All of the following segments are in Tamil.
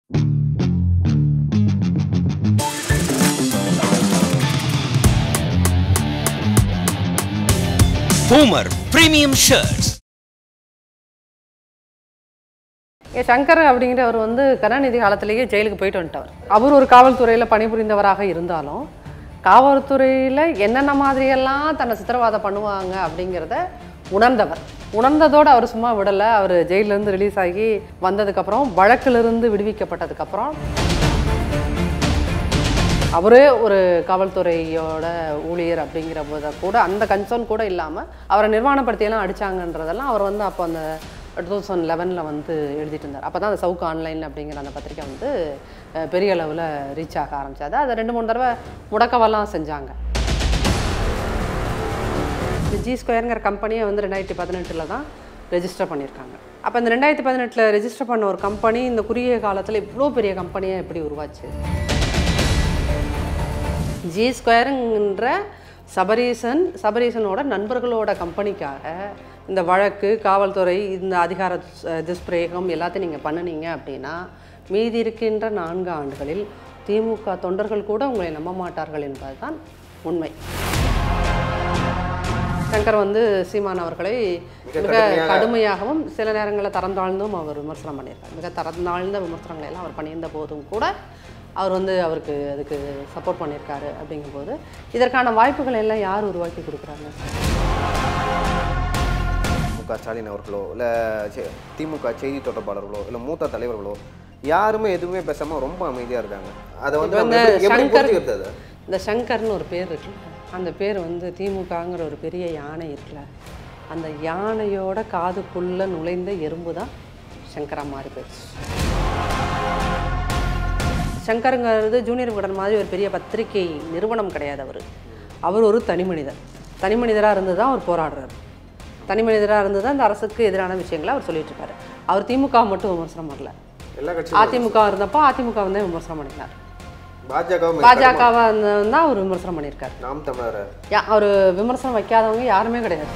Boomer Premium Shirts. ஏ சங்கர் அப்படிங்கிறவர் வந்து கருணாநிதி காலத்திலேயே ஜெயிலுக்கு போயிட்டு வந்துட்டவர் அவர் ஒரு காவல்துறையில் பணிபுரிந்தவராக இருந்தாலும் காவல்துறையில் என்னென்ன மாதிரியெல்லாம் தன்னை சித்திரவாதம் பண்ணுவாங்க அப்படிங்கிறத உணர்ந்தவர் உணர்ந்ததோடு அவர் சும்மா விடலை அவர் ஜெயிலேருந்து ரிலீஸ் ஆகி வந்ததுக்கப்புறம் வழக்கிலிருந்து விடுவிக்கப்பட்டதுக்கப்புறம் அவரே ஒரு காவல்துறையோட ஊழியர் அப்படிங்கிற போத கூட அந்த கன்சர்ன் கூட இல்லாமல் அவரை நிர்வாணப்படுத்தியெல்லாம் அடிச்சாங்கன்றதெல்லாம் அவர் வந்து அப்போ அந்த டூ தௌசண்ட் லெவனில் வந்து எழுதிட்டு இருந்தார் அப்போ தான் அந்த சவுக்கு ஆன்லைன் அப்படிங்கிற அந்த பத்திரிக்கை வந்து அஹ், பெரிய அளவில் ரீச் ஆக ஆரம்பிச்சது அதை ரெண்டு மூணு தடவை முடக்கவெல்லாம் செஞ்சாங்க இந்த ஜி ஸ்கொயருங்கிற கம்பெனியை வந்து ரெண்டாயிரத்தி பதினெட்டில் தான் ரெஜிஸ்டர் பண்ணியிருக்காங்க அப்போ இந்த ரெண்டாயிரத்தி பதினெட்டில் ரெஜிஸ்டர் பண்ண ஒரு கம்பெனி இந்த குறுகிய காலத்தில் இவ்வளோ பெரிய கம்பெனியாக எப்படி உருவாச்சு ஜி ஸ்கொயருங்கிற சபரீசன் சபரீசனோட நண்பர்களோட கம்பெனிக்காக இந்த வழக்கு காவல்துறை இந்த அதிகார அஹ், துஷ்பிரயோகம் எல்லாத்தையும் நீங்கள் பண்ணுனீங்க அப்படின்னா மீதி இருக்கின்ற நான்கு ஆண்டுகளில் திமுக தொண்டர்கள் கூட உங்களை நம்ப மாட்டார்கள் என்பதுதான் உண்மை சங்கர் வந்து சீமான் அவர்களை மிக கடுமையாகவும் சில நேரங்களில் தரந்தாழ்ந்தும் அவர் விமர்சனம் பண்ணியிருக்கார் மிக தரந்தாழ்ந்த விமர்சனங்களை எல்லாம் அவர் பண்ணியிருந்த போதும் கூட அவர் வந்து அவருக்கு அதுக்கு சப்போர்ட் பண்ணியிருக்காரு அப்படிங்கும்போது இதற்கான வாய்ப்புகள் எல்லாம் யார் உருவாக்கி கொடுக்குறாங்க மு க ஸ்டாலின் அவர்களோ இல்லை திமுக செய்தி தொடர்பாளர்களோ இல்லை மூத்த தலைவர்களோ யாருமே எதுவுமே பேசாமல் ரொம்ப அமைதியாக இருக்காங்க அதை வந்து இது அவங்க வந்து எப்படி- எப்படி சங்கர் புரிஞ்சுக்கிறது அதை? இந்த சங்கர்னு ஒரு பேர் இருக்குல்ல அந்த பேர் வந்து திமுகங்கிற ஒரு பெரிய யானை இருக்குல்ல அந்த யானையோட காதுக்குள்ள நுழைந்த எறும்பு தான் சங்கரா மாறி போயிடுச்சு சங்கருங்கிறது ஜூனியர் விகடன் மாதிரி ஒரு பெரிய பத்திரிகை நிறுவனம் கிடையாது அவர் அவர் ஒரு தனி மனிதர் தனி மனிதராக இருந்து தான் அவர் போராடுறாரு தனி மனிதராக இருந்து தான் இந்த அரசுக்கு எதிரான விஷயங்களை அவர் சொல்லிட்டு இருக்காரு அவர் திமுக மட்டும் விமர்சனம் பண்ணல எல்லா கட்சியும் அதிமுக இருந்தப்போ அதிமுக வந்து விமர்சனம் பண்ணினார் பாஜக பாஜகவை தான் அவர் விமர்சனம் பண்ணியிருக்காரு நாம் தமிழர் யா அவர் விமர்சனம் வைக்காதவங்க யாருமே கிடையாது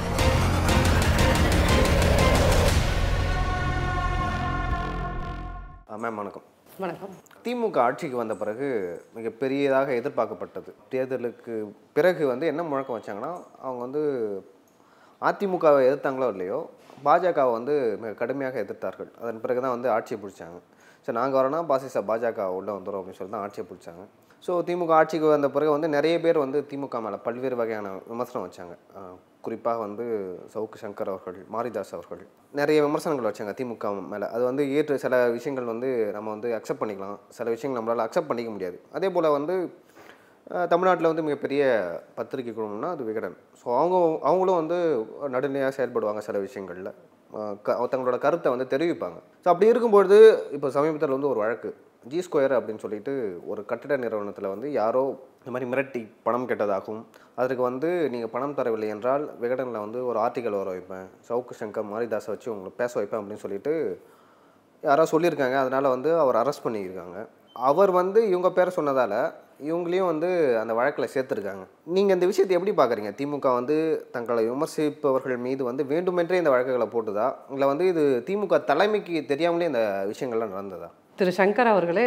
மேம் வணக்கம் வணக்கம் திமுக ஆட்சிக்கு வந்த பிறகு மிகப்பெரியதாக எதிர்பார்க்கப்பட்டது தேர்தலுக்கு பிறகு வந்து என்ன முழக்கம் வச்சாங்கன்னா அவங்க வந்து அதிமுகவை எதிர்த்தாங்களோ இல்லையோ பாஜகவை வந்து மிக கடுமையாக எதிர்த்தார்கள் அதன் பிறகு தான் வந்து ஆட்சியை பிடிச்சாங்க சரி நாங்கள் வரோன்னா பாசிச பாஜக உள்ளே வந்துடும் அப்படின்னு சொல்லி தான் ஆட்சியை பிடிச்சாங்க ஸோ திமுக ஆட்சிக்கு வந்த பிறகு வந்து நிறைய பேர் வந்து திமுக மேலே பல்வேறு வகையான விமர்சனம் வச்சாங்க அஹ் குறிப்பாக வந்து சவுக்கு சங்கர் அவர்கள் மாரிதாஸ் அவர்கள் நிறைய விமர்சனங்கள் வச்சாங்க திமுக மேலே அது வந்து ஏற்று சில விஷயங்கள் வந்து நம்ம வந்து அக்செப்ட் பண்ணிக்கலாம் சில விஷயங்கள் நம்மளால் அக்செப்ட் பண்ணிக்க முடியாது அதே போல் வந்து தமிழ்நாட்டில் வந்து மிகப்பெரிய பத்திரிகை குழுமம்னா அது விகடன் ஸோ அவங்க அவங்களும் வந்து நடுநிலையாக செயல்படுவாங்க சில விஷயங்களில் அஹ் க தங்களோட கருத்தை வந்து தெரிவிப்பாங்க ஸோ அப்படி இருக்கும்பொழுது இப்போ சமீபத்தில் வந்து ஒரு வழக்கு ஜி ஸ்கொயர் அப்படின்னு சொல்லிட்டு ஒரு கட்டிட நிறுவனத்தில் வந்து யாரோ இந்த மாதிரி மிரட்டி பணம் கெட்டதாகவும் அதற்கு வந்து நீங்கள் பணம் தரவில்லை என்றால் விகடனில் வந்து ஒரு ஆர்டிக்கல் வர வைப்பேன் சவுக்கு சங்கர் மாரிதாஸை வச்சு உங்களை பேச வைப்பேன் அப்படின்னு சொல்லிட்டு யாரோ சொல்லியிருக்காங்க அதனால் வந்து அவர் அரெஸ்ட் பண்ணியிருக்காங்க அவர் வந்து இவங்க பேரை சொன்னதால் இவங்களையும் வந்து அந்த வழக்கில் சேர்த்துருக்காங்க நீங்கள் இந்த விஷயத்தை எப்படி பார்க்குறீங்க திமுக வந்து தங்களை விமர்சிப்பவர்கள் மீது வந்து வேண்டுமென்றே இந்த வழக்குகளை போட்டுதா இல்லை வந்து இது திமுக தலைமைக்கு தெரியாமலே இந்த விஷயங்கள்லாம் நடந்ததா திரு சங்கர் அவர்களே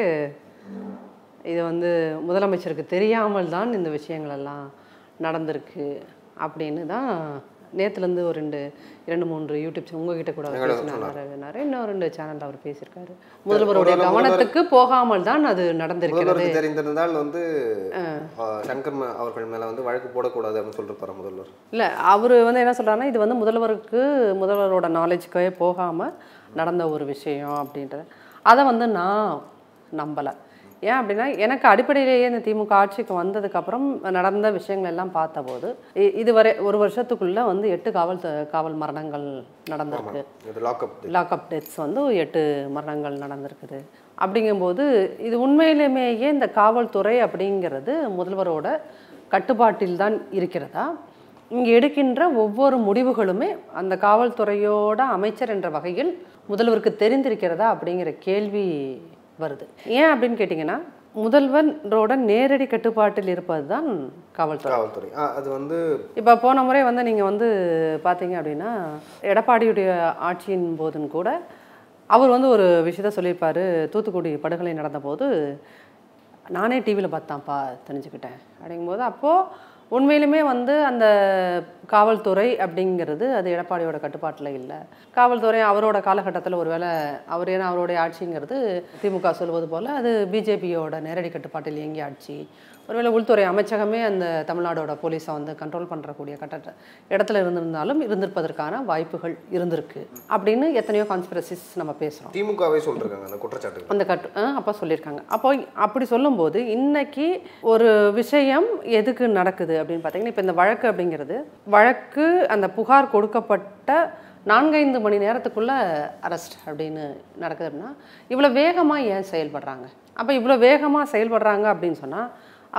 இது வந்து முதலமைச்சருக்கு தெரியாமல் தான் இந்த விஷயங்கள் எல்லாம் நடந்திருக்கு அப்படின்னு தான் நேற்றுலேருந்து ஒரு ரெண்டு இரண்டு மூன்று யூடியூப் சேனல் உங்ககிட்ட கூட அவர் பேசினாரு இன்னும் ரெண்டு சேனலில் அவர் பேசியிருக்காரு முதல்வருடைய ஒருவேளை கவனத்துக்கு போகாமல் தான் அது நடந்திருக்கிறது முதல்வருக்கு தெரிந்திருந்தால் வந்து ஆஹ், சங்கர் ம- அவர்கள் மேலே வந்து வழக்கு போடக்கூடாது அப்படின்னு சொல்லிட்டு முதல்வர் இல்லை அவர் வந்து என்ன சொல்றாருன்னா இது வந்து முதல்வருக்கு முதல்வரோட நாலேஜுக்கே போகாமல் நடந்த ஒரு விஷயம் அப்படின்றது அதை வந்து நான் நம்பலை ஏன் அப்படின்னா எனக்கு அடிப்படையிலேயே இந்த திமுக ஆட்சிக்கு வந்ததுக்கப்புறம் நடந்த விஷயங்கள் எல்லாம் பார்த்தபோது இ- இதுவரை ஒரு வருஷத்துக்குள்ள வந்து எட்டு காவல் த- காவல் மரணங்கள் நடந்திருக்கு இது லாக்அப் லாக்அப் டெத்ஸ் வந்து எட்டு மரணங்கள் நடந்திருக்குது அப்படிங்கும்போது இது உண்மையிலுமேயே இந்த காவல்துறை அப்படிங்கிறது முதல்வரோட கட்டுப்பாட்டில் தான் இருக்கிறதா இங்கே எடுக்கின்ற ஒவ்வொரு முடிவுகளுமே அந்த காவல்துறையோட அமைச்சர் என்ற வகையில் முதல்வருக்கு தெரிந்திருக்கிறதா அப்படிங்கிற கேள்வி வருது ஏன் அப்படின்னு கேட்டிங்கன்னா முதல்வரோட நேரடி கட்டுப்பாட்டில் இருப்பது தான் காவல்துறை காவல்துறை ஆ, அது வந்து இப்போ போன முறை வந்து நீங்கள் வந்து பார்த்தீங்க அப்படின்னா எடப்பாடியுடைய ஆட்சியின் போதும் கூட அவர் வந்து ஒரு விஷயத்த சொல்லியிருப்பாரு தூத்துக்குடி படுகொலை நடந்தபோது நானே டிவியில் பார்த்தான்ப்பா தெரிஞ்சுக்கிட்டேன் அப்படிங்கும்போது அப்போது உண்மையிலுமே வந்து அந்த காவல்துறை அப்படிங்கிறது அது எடப்பாடியோட கட்டுப்பாட்டில் இல்லை காவல்துறை அவரோட காலகட்டத்தில் ஒருவேளை அவர் ஏன்னா அவருடைய ஆட்சிங்கிறது திமுக சொல்வது போல் அது பிஜேபியோட நேரடி கட்டுப்பாட்டில் இயங்கிய ஆட்சி ஒருவேளை உள்துறை அமைச்சகமே அந்த தமிழ்நாடோட போலீஸை வந்து கண்ட்ரோல் பண்ணுறக்கூடிய கட்ட இடத்துல இருந்திருந்தாலும் இருந்திருப்பதற்கான வாய்ப்புகள் இருந்திருக்கு அப்படின்னு எத்தனையோ கான்ஸ்பிரசிஸ் நம்ம பேசுகிறோம் திமுகவே சொல்லிருக்காங்க அந்த குற்றச்சாட்டு அந்த கட்டு ஆ, அப்போ சொல்லியிருக்காங்க அப்போ அப்படி சொல்லும்போது இன்னைக்கு ஒரு விஷயம் எதுக்கு நடக்குது அப்படின்னு பார்த்தீங்கன்னா இப்போ இந்த வழக்கு அப்படிங்கிறது வழக்கு அந்த புகார் கொடுக்கப்பட்ட நான்கைந்து மணி நேரத்துக்குள்ள அரெஸ்ட் அப்படின்னு நடக்குது அப்படின்னா இவ்வளோ வேகமாக ஏன் செயல்படுறாங்க அப்போ இவ்வளோ வேகமாக செயல்படுறாங்க அப்படின்னு சொன்னால்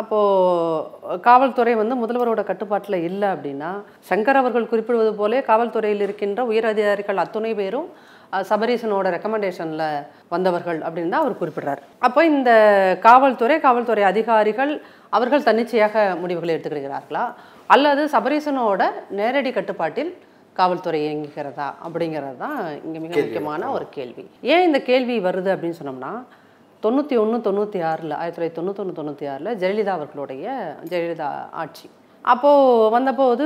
அப்போது காவல்துறை வந்து முதல்வரோட கட்டுப்பாட்டில் இல்லை அப்படின்னா சங்கர் அவர்கள் குறிப்பிடுவது போலே காவல்துறையில் இருக்கின்ற உயர் அதிகாரிகள் அத்துணை பேரும் அஹ், சபரீசனோட ரெக்கமெண்டேஷனில் வந்தவர்கள் அப்படின்னு தான் அவர் குறிப்பிடுறார் அப்போ இந்த காவல்துறை காவல்துறை அதிகாரிகள் அவர்கள் தன்னிச்சையாக முடிவுகளை எடுத்துக்கிறார்களா அல்லது சபரீசனோட நேரடி கட்டுப்பாட்டில் காவல்துறை இயங்குகிறதா அப்படிங்கிறது தான் இங்கே மிக முக்கியமான ஒரு கேள்வி ஏன் இந்த கேள்வி வருது அப்படின்னு சொன்னோம்னா தொண்ணூற்றி ஒன்று தொண்ணூற்றி ஆறில் ஆயிரத்தி தொள்ளாயிரத்தி தொண்ணூத்தொன்று தொண்ணூற்றி ஆறில் ஜெயலலிதா அவர்களுடைய ஜெயலலிதா ஆட்சி அப்போது வந்தபோது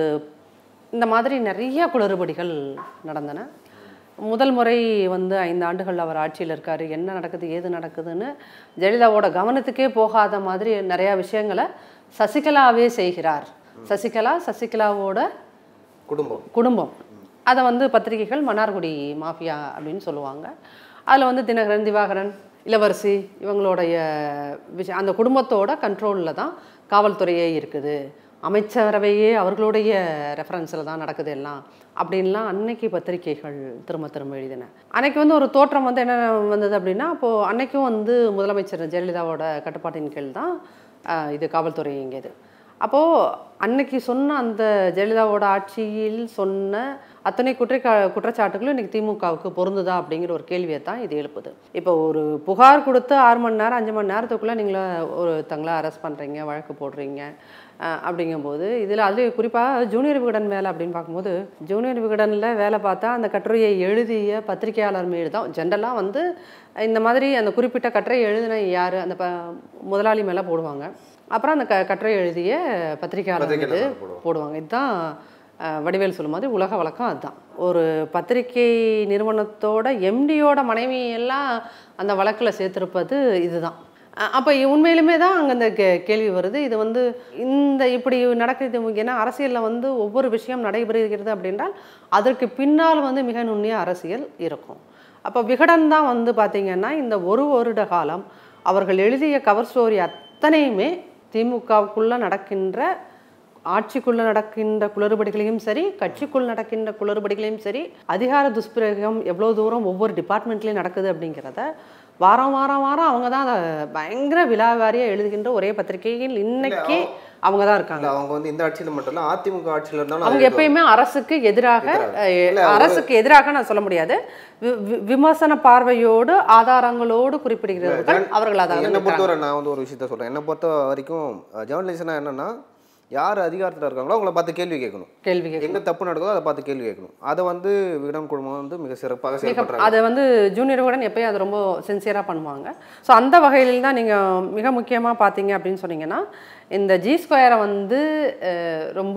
இந்த மாதிரி நிறைய குளறுபடிகள் நடந்தன முதல் முறை வந்து ஐந்து ஆண்டுகள் அவர் ஆட்சியில் இருக்கார் என்ன நடக்குது ஏது நடக்குதுன்னு ஜெயலலிதாவோட கவனத்துக்கே போகாத மாதிரி நிறையா விஷயங்களை சசிகலாவே செய்கிறார் சசிகலா சசிகலாவோட குடும்பம் குடும்பம் அதை வந்து பத்திரிகைகள் மன்னார்குடி மாஃபியா அப்படின்னு சொல்லுவாங்க அதில் வந்து தினகரன் திவாகரன் இளவரசி இவங்களுடைய விஷயம் அந்த குடும்பத்தோட கண்ட்ரோலில் தான் காவல்துறையே இருக்குது அமைச்சரவையே அவர்களுடைய ரெஃபரன்ஸில் தான் நடக்குது எல்லாம் அப்படின்லாம் அன்னைக்கு பத்திரிகைகள் திரும்ப திரும்ப எழுதின அன்னைக்கு வந்து ஒரு தோற்றம் வந்து என்ன வந்தது அப்படின்னா அப்போது அன்னைக்கும் வந்து முதலமைச்சர் ஜெயலலிதாவோட கட்டுப்பாட்டின் கீழ் தான் ஆஹ், இது காவல்துறை இயங்கியது அப்போது அன்னைக்கு சொன்ன அந்த ஜெயலலிதாவோட ஆட்சியில் சொன்ன அத்தனை குற்ற குற்றச்சாட்டுகளும் இன்னைக்கு திமுகவுக்கு பொருந்துதா அப்படிங்கிற ஒரு கேள்வியை தான் இது எழுப்புது இப்போ ஒரு புகார் கொடுத்து ஆறு மணி நேரம் அஞ்சு மணி நேரத்துக்குள்ளே நீங்கள ஒருத்தங்கள அரெஸ்ட் பண்ணுறீங்க வழக்கு போடுறீங்க அஹ், அப்படிங்கும்போது இதில் அது குறிப்பாக ஜூனியர் விகடன் வேலை அப்படின்னு பார்க்கும்போது ஜூனியர் விகடனில் வேலை பார்த்தா அந்த கட்டுரையை எழுதிய பத்திரிகையாளர் மீது தான் ஜென்ரலாக வந்து இந்த மாதிரி அந்த குறிப்பிட்ட கட்டுரை எழுதின யார் அந்த ப முதலாளி மேலே போடுவாங்க அப்புறம் அந்த க கட்டுரை எழுதிய பத்திரிகையாளர் மீது பத்திரிகையாளர் போடுவாங்க. போடுவாங்க இதுதான் அஹ், வடிவேல் சொல்லும் மாதிரி உலக வழக்கம் அதுதான் ஒரு பத்திரிகை நிறுவனத்தோட எம்டியோட மனைவியெல்லாம் அந்த வழக்கில் சேர்த்திருப்பது இதுதான் அஹ், அப்போ உண்மையிலுமே தான் அங்கே இந்த கே கேள்வி வருது இது வந்து இந்த இப்படி நடக்குது ஏன்னா அரசியலில் வந்து ஒவ்வொரு விஷயம் நடைபெறுகிறது அப்படின்றால் அதற்கு பின்னால் வந்து மிக நுண்ணிய அரசியல் இருக்கும் அப்போ விகடன் தான் வந்து பார்த்திங்கன்னா இந்த ஒரு வருட காலம் அவர்கள் எழுதிய கவர் ஸ்டோரி அத்தனையுமே திமுகவுக்குள்ளே நடக்கின்ற ஆட்சிக்குள்ள நடக்கின்ற குளறுபடிகளையும் சரி கட்சிக்குள் நடக்கின்ற குளறுபடிகளையும் சரி அதிகார துஷ்பிரயோகம் எவ்வளோ தூரம் ஒவ்வொரு டிபார்ட்மெண்ட்லேயும் நடக்குது அப்படிங்கிறத வாரம் வாரம் வாரம் அவங்க தான் அதை பயங்கர விழாவாரியாக எழுதுகின்ற ஒரே பத்திரிகையில் இன்னைக்கு அவங்க தான் இருக்காங்க இல்ல அவங்க வந்து இந்த ஆட்சியில மட்டும் இல்ல அதிமுக ஆட்சியில இருந்தாலும் அவங்க அது எப்பயுமே அரசுக்கு எதிராக எதிராக. அஹ், இல்ல, ஒரு- அரசுக்கு எதிராக நான் சொல்ல முடியாது வி- வி- விமர்சன பார்வையோடு ஆதாரங்களோடு குறிப்பிடுகிறவர்கள் அவர்கள் அதாக என்னை இருக்கிறாங்க. பொறுத்தவரை நான் வந்து ஒரு விஷயத்த சொல்றேன் என்னை பொறுத்த வரைக்கும் ஜேர்னலிஸ்ட்னா என்னன்னா யார் அதிகாரத்தில் இருக்காங்களோ அவங்கள பார்த்து கேள்வி கேட்கணும் கேள்வி கேட்க எங்க தப்பு நடக்குதோ அதை பார்த்து கேள்வி கேட்கணும் அதை வந்து விகடன் குழுமம் வந்து மிக சிறப்பாக மிக செயல்படுறாங்க அதை வந்து ஜூனியருடன் எப்பயும் அது ரொம்ப சின்சியராக பண்ணுவாங்க ஸோ அந்த வகையில் தான் நீங்கள் மிக முக்கியமாக பார்த்தீங்க அப்படின்னு சொன்னீங்கன்னா இந்த ஜி ஸ்கொயரை வந்து அஹ், ரொம்ப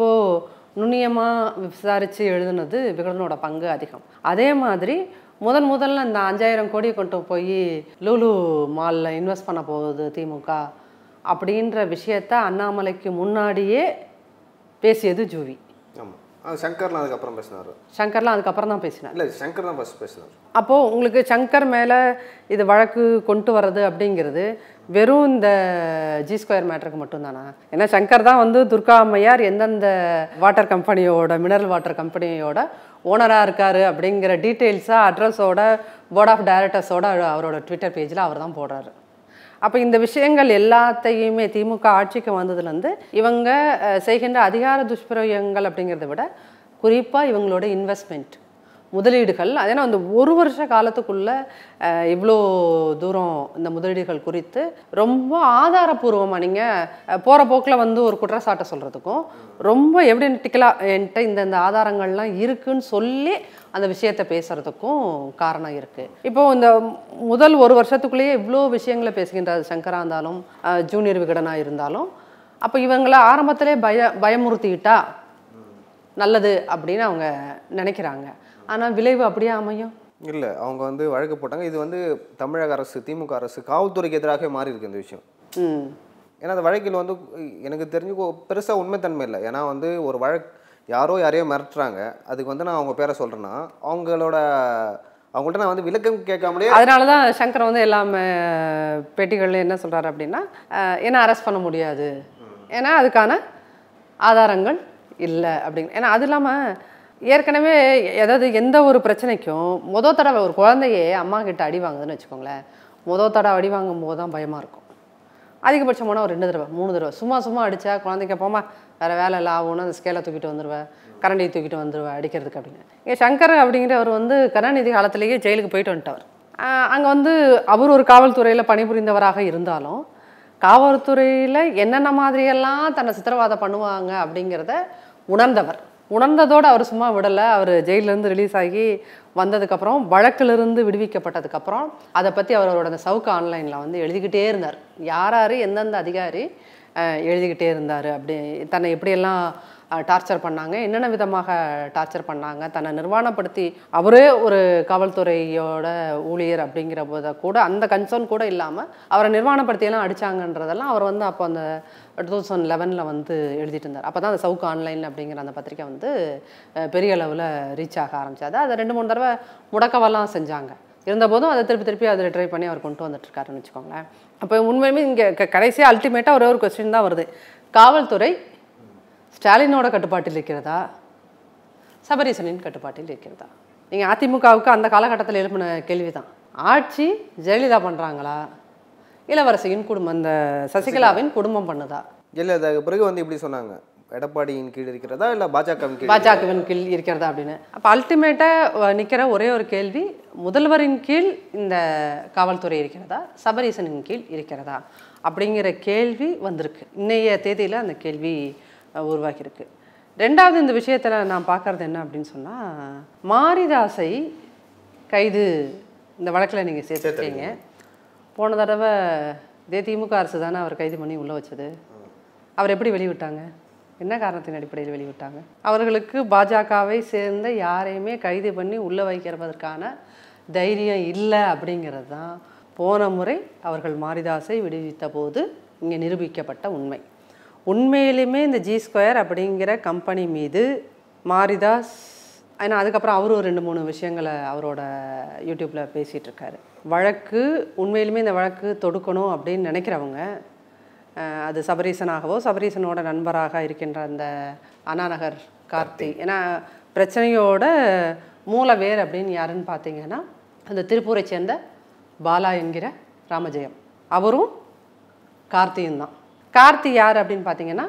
நுண்ணியமாக விசாரித்து எழுதுனது விகடனோட பங்கு அதிகம் அதே மாதிரி முதன் முதல்ல இந்த அஞ்சாயிரம் கோடி கொண்டு போய் லூலு மாலில் இன்வெஸ்ட் பண்ண போகுது திமுக அப்படின்ற விஷயத்த அண்ணாமலைக்கு முன்னாடியே பேசியது ஜூவி ஆமா அது சங்கர்லாம் அதுக்கப்புறம் பேசினாரு சங்கர்லாம் அதுக்கப்புறம் தான் பேசினார் இல்ல சங்கர் தான் ஃபர்ஸ்ட் பேசினார் அப்போது உங்களுக்கு சங்கர் மேலே இது வழக்கு கொண்டு வர்றது அப்படிங்கிறது வெறும் இந்த ஜி ஸ்கொயர் மேட்டருக்கு மட்டும்தானா ஏன்னா சங்கர் தான் வந்து துர்கா அம்மையார் எந்தெந்த வாட்டர் கம்பெனியோட மினரல் வாட்டர் கம்பெனியோட ஓனராக இருக்காரு அப்படிங்கிற டீட்டெயில்ஸாக அட்ரஸோட போர்ட் ஆஃப் டைரக்டர்ஸோட அவரோட ட்விட்டர் பேஜில் அவர் தான் போடுறாரு அப்போ இந்த விஷயங்கள் எல்லாத்தையுமே திமுக ஆட்சிக்கு வந்ததுலேருந்து இவங்க அஹ், செய்கின்ற அதிகார துஷ்பிரயோகங்கள் அப்படிங்கிறத விட குறிப்பாக இவங்களோட இன்வெஸ்ட்மெண்ட் முதலீடுகள் ஏன்னா அந்த ஒரு வருஷ காலத்துக்குள்ள அஹ், இவ்வளோ தூரம் இந்த முதலீடுகள் குறித்து ரொம்ப ஆதாரபூர்வமாக நீங்கள் போகிற போக்கில் வந்து ஒரு குற்றச்சாட்டை சொல்கிறதுக்கும் ரொம்ப எவிடென்டிக்கலாக என்கிட்ட இந்த இந்த ஆதாரங்கள்லாம் இருக்குன்னு சொல்லி அந்த விஷயத்தை பேசுகிறதுக்கும் காரணம் இருக்குது இப்போ இந்த முதல் ஒரு வருஷத்துக்குள்ளேயே இவ்வளோ விஷயங்களை பேசுகின்றார் சங்கரா இருந்தாலும் அஹ், ஜூனியர் விகடனாக இருந்தாலும் அப்போ இவங்கள ஆரம்பத்திலே பய பயமுறுத்திக்கிட்டா நல்லது அப்படின்னு அவங்க நினைக்கிறாங்க ஆனால் விளைவு அப்படியே அமையும் இல்லை அவங்க வந்து வழக்கு போட்டாங்க இது வந்து தமிழக அரசு திமுக அரசு காவல்துறைக்கு எதிராகவே மாறி இருக்கு இந்த விஷயம் ம் ஏன்னா அந்த வழக்கில் வந்து எனக்கு தெரிஞ்சு பெருசாக உண்மைத்தன்மை இல்லை ஏன்னா வந்து ஒரு வழக் யாரோ யாரையோ மிரட்டுறாங்க அதுக்கு வந்து நான் அவங்க பேரை சொல்கிறேன்னா அவங்களோட அவங்கள்ட்ட நான் வந்து விளக்கம் கேட்காமலே அதனால தான் சங்கர் வந்து எல்லாமே பேட்டிகளில் என்ன சொல்கிறாரு அப்படின்னா அஹ், என்ன அரெஸ்ட் பண்ண முடியாது ஏன்னா அதுக்கான ஆதாரங்கள் இல்லை அப்படிங்க ஏன்னா அது இல்லாமல் ஏற்கனவே ஏதாவது எந்த ஒரு பிரச்சனைக்கும் முத தடவை ஒரு குழந்தையே அம்மா கிட்ட அடி வாங்குதுன்னு வச்சுக்கோங்களேன் முத தடவை அடி வாங்கும் போது தான் பயமாக இருக்கும் அதிகபட்சம் போனால் ஒரு ரெண்டு தடவை மூணு தடவை சும்மா சும்மா அடித்தா குழந்தைங்க போமா வேறு வேலை இல்லை ஆகும்னு அந்த ஸ்கேலை தூக்கிட்டு வந்துடுவேன் கரண்டியை தூக்கிட்டு வந்துடுவேன் அடிக்கிறதுக்கு அப்படின்னு இங்கே சங்கர் அப்படிங்கிறவர் வந்து கருணாநிதி காலத்திலேயே ஜெயிலுக்கு போயிட்டு வந்துட்டவர் அங்கே வந்து அவர் ஒரு காவல்துறையில் பணிபுரிந்தவராக இருந்தாலும் காவல்துறையில் என்னென்ன மாதிரியெல்லாம் தன்னை சித்திரவாதம் பண்ணுவாங்க அப்படிங்கிறத உணர்ந்தவர் உணர்ந்ததோடு அவர் சும்மா விடலை அவர் ஜெயிலேருந்து ரிலீஸ் ஆகி வந்ததுக்கப்புறம் வழக்கிலிருந்து விடுவிக்கப்பட்டதுக்கப்புறம் அதை பற்றி அவரோட அந்த சவுக்கு ஆன்லைனில் வந்து எழுதிக்கிட்டே இருந்தார் யார் யார் எந்தெந்த அதிகாரி அஹ், எழுதிக்கிட்டே இருந்தார் அப்படி தன்னை எப்படியெல்லாம் டார்ச்சர் பண்ணாங்க என்னென்ன விதமாக டார்ச்சர் பண்ணாங்க தன்னை நிர்வாணப்படுத்தி அவரே ஒரு காவல்துறையோட ஊழியர் அப்படிங்கிற போத கூட அந்த கன்சர்ன் கூட இல்லாமல் அவரை நிர்வாணப்படுத்தியெல்லாம் அடிச்சாங்கன்றதெல்லாம் அவர் வந்து அப்போ அந்த டூ தௌசண்ட் லெவனில் வந்து எழுதிட்டு இருந்தார் அப்போ தான் அந்த சவுக்கு ஆன்லைன் அப்படிங்கிற அந்த பத்திரிக்கை வந்து அஹ், பெரிய அளவில் ரீச் ஆக ஆரம்பிச்சது அதை ரெண்டு மூணு தடவை முடக்கவெல்லாம் செஞ்சாங்க இருந்தபோதும் அதை திருப்பி திருப்பி அதில் ட்ரை பண்ணி அவர் கொண்டு வந்துட்டு இருக்காருன்னு வச்சுக்கோங்களேன் அப்போ உண்மையுமே இங்கே கடைசியாக அல்டிமேட்டாக ஒரே ஒரு கொஸ்டின் தான் வருது காவல்துறை ஸ்டாலினோட கட்டுப்பாட்டில் இருக்கிறதா சபரீசனின் கட்டுப்பாட்டில் இருக்கிறதா நீங்கள் அதிமுகவுக்கு அந்த காலகட்டத்தில் எழுப்பின கேள்வி தான் ஆட்சி ஜெயலலிதா பண்ணுறாங்களா இளவரசியின் குடும்பம் அந்த சசிகலாவின் குடும்பம் பண்ணுதா இல்லை அதுக்கு பிறகு வந்து இப்படி சொன்னாங்க எடப்பாடியின் கீழ் இருக்கிறதா இல்லை பாஜகவின் கீழ் பாஜகவின் கீழ் இருக்கிறதா அப்படின்னு அப்போ அல்டிமேட்டாக நிற்கிற ஒரே ஒரு கேள்வி முதல்வரின் கீழ் இந்த காவல்துறை இருக்கிறதா சபரீசனின் கீழ் இருக்கிறதா அப்படிங்கிற கேள்வி வந்திருக்கு இன்னைய தேதியில் அந்த கேள்வி அஹ், உருவாகியிருக்கு ரெண்டாவது இந்த விஷயத்தில் நான் பார்க்கறது என்ன அப்படின்னு சொன்னால் மாரிதாசை கைது இந்த வழக்கில் நீங்கள் சேர்த்துருக்கீங்க போன தடவை இதே திமுக அரசு தானே அவர் கைது பண்ணி உள்ளே வச்சது அவர் எப்படி வெளிவிட்டாங்க என்ன காரணத்தின் அடிப்படையில் வெளிவிட்டாங்க அவர்களுக்கு பாஜகவை சேர்ந்த யாரையுமே கைது பண்ணி உள்ளே வைக்கிறதற்கான தைரியம் இல்லை அப்படிங்கிறது தான் போன முறை அவர்கள் மாரிதாஸை விடுவித்த போது இங்கே நிரூபிக்கப்பட்ட உண்மை உண்மையிலுமே இந்த ஜி ஸ்கொயர் அப்படிங்கிற கம்பெனி மீது மாரிதாஸ் ஏன்னா அதுக்கப்புறம் அவரும் ஒரு ரெண்டு மூணு விஷயங்களை அவரோட யூடியூப்பில் பேசிகிட்டு இருக்காரு வழக்கு உண்மையிலுமே இந்த வழக்கு தொடுக்கணும் அப்படின்னு நினைக்கிறவங்க அஹ், அது சபரீசனாகவோ சபரீசனோட நண்பராக இருக்கின்ற அந்த அண்ணாநகர் கார்த்தி ஏன்னா பிரச்சனையோட மூல வேர் அப்படின்னு யாருன்னு பார்த்தீங்கன்னா அந்த திருப்பூரை சேர்ந்த பாலா என்கிற ராமஜெயம் அவரும் கார்த்தியும் தான் கார்த்தி யார் அப்படின்னு பார்த்தீங்கன்னா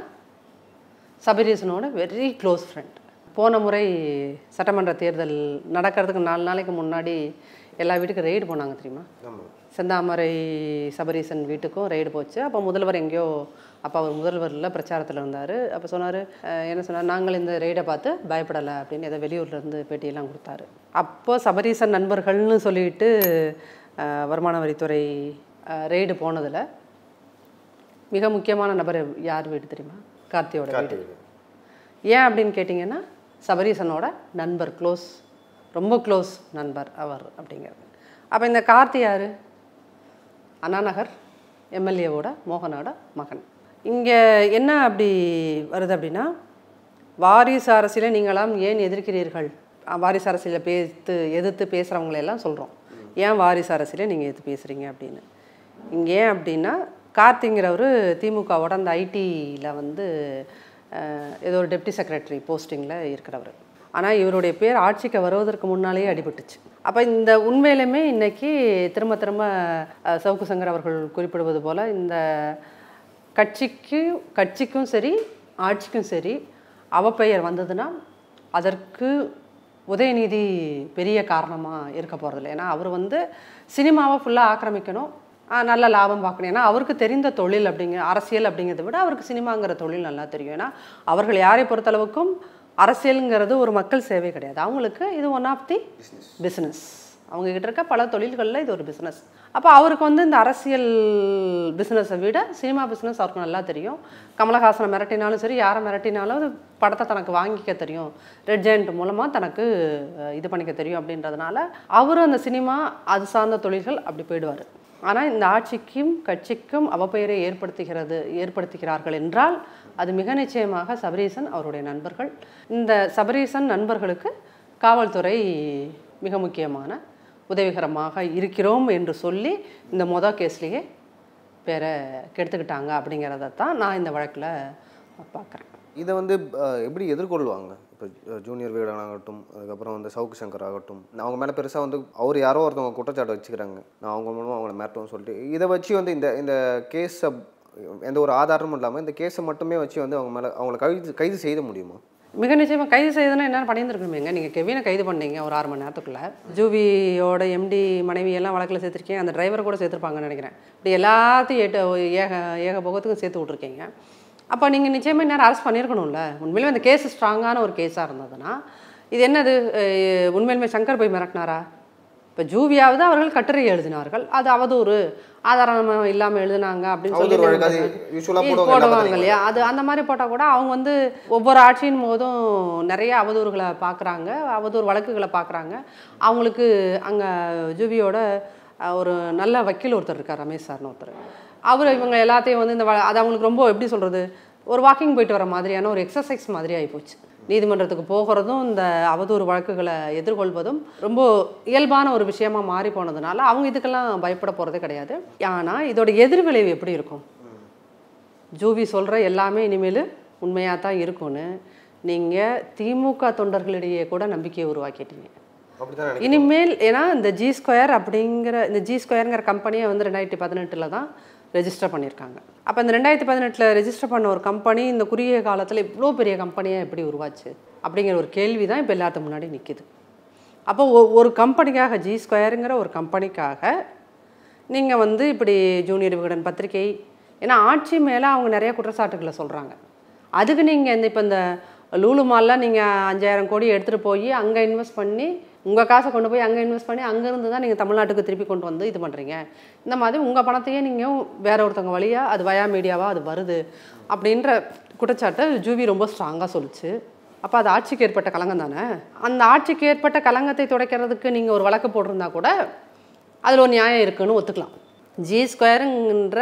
சபரீசனோட வெரி க்ளோஸ் ஃப்ரெண்ட் போன முறை சட்டமன்ற தேர்தல் நடக்கிறதுக்கு நாலு நாளைக்கு முன்னாடி எல்லா வீட்டுக்கும் ரெய்டு போனாங்க தெரியுமா செந்தாமரை சபரீசன் வீட்டுக்கும் ரெய்டு போச்சு அப்போ முதல்வர் எங்கேயோ அப்போ அவர் முதல்வரில் பிரச்சாரத்தில் இருந்தார் அப்போ சொன்னார் என்ன சொன்னார் நாங்கள் இந்த ரெய்டை பார்த்து பயப்படலை அப்படின்னு ஏதோ வெளியூர்லேருந்து பேட்டியெல்லாம் கொடுத்தாரு அப்போ சபரீசன் நண்பர்கள்னு சொல்லிட்டு அஹ், வருமான வரித்துறை ரெய்டு போனதில் மிக முக்கியமான நபர் யார் வீடு தெரியுமா கார்த்தியோட வீடு ஏன் அப்படின்னு கேட்டிங்கன்னா சபரீசனோட நண்பர் க்ளோஸ் ரொம்ப க்ளோஸ் நண்பர் அவர் அப்படிங்கிறது அப்போ இந்த கார்த்தி யார் அண்ணாநகர் எம்எல்ஏவோட மோகனோட மகன் இங்கே என்ன அப்படி வருது அப்படின்னா வாரிசு அரசியலை நீங்களாம் ஏன் எதிர்க்கிறீர்கள் அஹ் வாரிசு அரசியலை பேத்து எதிர்த்து பேசுகிறவங்களெல்லாம் சொல்கிறோம் ஏன் வாரிசு அரசியலை நீங்கள் எதிர்த்து பேசுகிறீங்க அப்படின்னு இங்கே ஏன் அப்படின்னா கார்த்திங்கிறவர் திமுகவோட அந்த ஐடியில் வந்து அஹ், ஏதோ ஒரு டெப்டி செக்ரட்டரி போஸ்டிங்கில் இருக்கிறவர் ஆனால் இவருடைய பேர் ஆட்சிக்கு வருவதற்கு முன்னாலேயே அடிபட்டுச்சு அப்போ இந்த உண்மையிலுமே இன்னைக்கு திரும்ப திரும்ப அஹ், சவுக்கு சங்கர் அவர்கள் குறிப்பிடுவது போல் இந்த கட்சிக்கு கட்சிக்கும் சரி ஆட்சிக்கும் சரி அவப்பெயர் வந்ததுன்னா அதற்கு உதயநிதி பெரிய காரணமாக இருக்க போகிறதில்ல ஏன்னா அவர் வந்து சினிமாவை ஃபுல்லாக ஆக்கிரமிக்கணும் ஆஹ் நல்ல லாபம் பார்க்கணும் ஏன்னா அவருக்கு தெரிந்த தொழில் அப்படிங்கிற அரசியல் அப்படிங்கிறத விட அவருக்கு சினிமாங்கிற தொழில் நல்லா தெரியும் ஏன்னா அவர்கள் யாரை பொறுத்தளவுக்கும் அரசியலுங்கிறது ஒரு மக்கள் சேவை கிடையாது அவங்களுக்கு இது ஒன் ஆஃப் தி பிஸ்னஸ் அவங்க கிட்ட இருக்க பல தொழில்களில் இது ஒரு பிஸ்னஸ் அப்போ அவருக்கு வந்து இந்த அரசியல் பிஸ்னஸை விட சினிமா பிஸ்னஸ் அவருக்கு நல்லா தெரியும் கமலஹாசனை மிரட்டினாலும் சரி யாரை மிரட்டினாலும் அது படத்தை தனக்கு வாங்கிக்க தெரியும் ரெட் ஜெயண்ட் மூலமாக தனக்கு அஹ், இது பண்ணிக்க தெரியும் அப்படின்றதுனால அவரும் அந்த சினிமா அது சார்ந்த தொழில்கள் அப்படி போயிடுவார் ஆனால் இந்த ஆட்சிக்கும் கட்சிக்கும் அவப்பெயரை ஏற்படுத்துகிறது ஏற்படுத்துகிறார்கள் என்றால் அது மிக நிச்சயமாக சபரீசன் அவருடைய நண்பர்கள் இந்த சபரீசன் நண்பர்களுக்கு காவல்துறை மிக முக்கியமான உதவிகரமாக இருக்கிறோம் என்று சொல்லி இந்த மொதல் கேஸ்லேயே பேரை கெடுத்துக்கிட்டாங்க அப்படிங்கிறத தான் நான் இந்த வழக்கில் பார்க்குறேன் இதை வந்து அஹ், எப்படி எதிர்கொள்வாங்க இப்போ ஜூனியர் விகடன் ஆகட்டும் அதுக்கப்புறம் வந்து சவுக்கு சங்கர் ஆகட்டும் அவங்க மேலே பெருசாக வந்து அவர் யாரோ ஒருத்தவங்க குற்றச்சாட்டு வச்சுக்கிறாங்க நான் அவங்க மூலமாக அவங்கள மிரட்டுவேன்னு சொல்லிட்டு இதை வச்சு வந்து இந்த இந்த கேஸை எந்த ஒரு ஆதாரமும் இல்லாமல் இந்த கேஸை மட்டுமே வச்சு வந்து அவங்க மேலே அவங்கள கைது கைது செய்த முடியுமா மிக நிச்சயமாக கைது செய்ததுன்னா என்ன பண்ணியிருந்துருக்கணுமேங்க நீங்கள் கெவினை கைது பண்ணீங்க ஒரு ஆறு மணி நேரத்துக்குள்ளே ஜூவியோட எம்டி மனைவி எல்லாம் வழக்கில் சேர்த்துருக்கீங்க அந்த டிரைவர் கூட சேர்த்துருப்பாங்கன்னு நினைக்கிறேன் இப்படி எல்லாத்தையும் ஏட்ட ஏக ஏக போகத்துக்கும் சேர்த்து விட்ருக்கீங்க அப்போ நீங்கள் நிச்சயமாக நேரம் அரெஸ்ட் பண்ணியிருக்கணும்ல உண்மையிலுமே அந்த கேஸ் ஸ்ட்ராங்கான ஒரு கேஸாக இருந்ததுன்னா இது என்னது அஹ், உண்மையிலுமே சங்கர் போய் மிரட்டினாரா இப்போ ஜூவியாவது அவர்கள் கட்டுரை எழுதினார்கள் அது அவதூறு ஆதாரம் இல்லாமல் எழுதினாங்க அப்படின்னு சொல்லி அவதூறு வழக்கு அது usual ஆ இது போடுவாங்க, எல்லா போடுவாங்க பத்திரிகையும். இல்லையா அது அந்த மாதிரி போட்டால் கூட அவங்க வந்து ஒவ்வொரு ஆட்சியின் போதும் நிறைய அவதூறுகளை பார்க்குறாங்க அவதூறு வழக்குகளை பார்க்குறாங்க அவங்களுக்கு அங்கே ஜூவியோட அஹ், ஒரு நல்ல வக்கீல் ஒருத்தர் இருக்கார் ரமேஷ் சார்னு ஒருத்தர் அவர் இவங்க எல்லாத்தையும் வந்து இந்த வ- அது அவங்களுக்கு ரொம்ப எப்படி சொல்கிறது ஒரு வாக்கிங் போயிட்டு வர மாதிரியான ஒரு எக்ஸசைஸ் மாதிரி ஆகிப்போச்சு நீதிமன்றத்துக்கு போகிறதும் இந்த அவதூறு வழக்குகளை எதிர்கொள்வதும் ரொம்ப இயல்பான ஒரு விஷயமா மாறி போனதுனால அவங்க இதுக்கெல்லாம் பயப்பட போகிறதே கிடையாது ஆனால் இதோட எதிர்விளைவு எப்படி இருக்கும் ஜூவி சொல்கிற எல்லாமே இனிமேல் உண்மையாக தான் இருக்கும்னு நீங்கள் திமுக தொண்டர்களிடையே கூட நம்பிக்கையை உருவாக்கிட்டீங்க அப்படி தான் இனிமேல் ஏன்னா இந்த ஜி ஸ்கொயர் அப்படிங்கிற இந்த ஜி ஸ்கொயருங்கிற கம்பெனியை வந்து ரெண்டாயிரத்தி பதினெட்டில் தான் ரெஜிஸ்டர் பண்ணியிருக்காங்க அப்போ இந்த ரெண்டாயிரத்தி பதினெட்டில் ரெஜிஸ்டர் பண்ண ஒரு கம்பெனி இந்த குறுகிய காலத்தில் இவ்வளோ பெரிய கம்பெனியாக எப்படி உருவாச்சு அப்படிங்கிற ஒரு கேள்வி தான் இப்போ எல்லாத்துக்கு முன்னாடி நிற்கிது அப்போ ஒ- ஒரு கம்பெனிக்காக ஜி ஸ்கொயருங்கிற ஒரு கம்பெனிக்காக நீங்கள் வந்து இப்படி ஜூனியர் விகடன் பத்திரிகை ஏன்னா ஆட்சி மேலே அவங்க நிறைய குற்றச்சாட்டுகளை சொல்கிறாங்க அதுக்கு நீங்கள் இந்த இப்போ இந்த லூலு மாலில் நீங்கள் அஞ்சாயிரம் கோடி எடுத்துகிட்டு போய் அங்கே இன்வெஸ்ட் பண்ணி உங்கள் காசை கொண்டு போய் அங்கே இன்வெஸ்ட் பண்ணி அங்கேருந்து தான் நீங்கள் தமிழ்நாட்டுக்கு திருப்பி கொண்டு வந்து இது பண்ணுறீங்க இந்த மாதிரி உங்கள் பணத்தையே நீங்கள் வேற ஒருத்தவங்க வழியாக அது வயா மீடியாவாக அது வருது அப்படின்ற குற்றச்சாட்டை ஜூவி ரொம்ப ஸ்ட்ராங்காக சொல்லுச்சு அப்போ அது ஆட்சிக்கு ஏற்பட்ட கலங்கம் தானே அந்த ஆட்சிக்கு ஏற்பட்ட கலங்கத்தை துடைக்கிறதுக்கு நீங்கள் ஒரு வழக்கு போட்டிருந்தா கூட அதில் ஒரு நியாயம் இருக்குன்னு ஒத்துக்கலாம் ஜி ஸ்கொயருங்கிற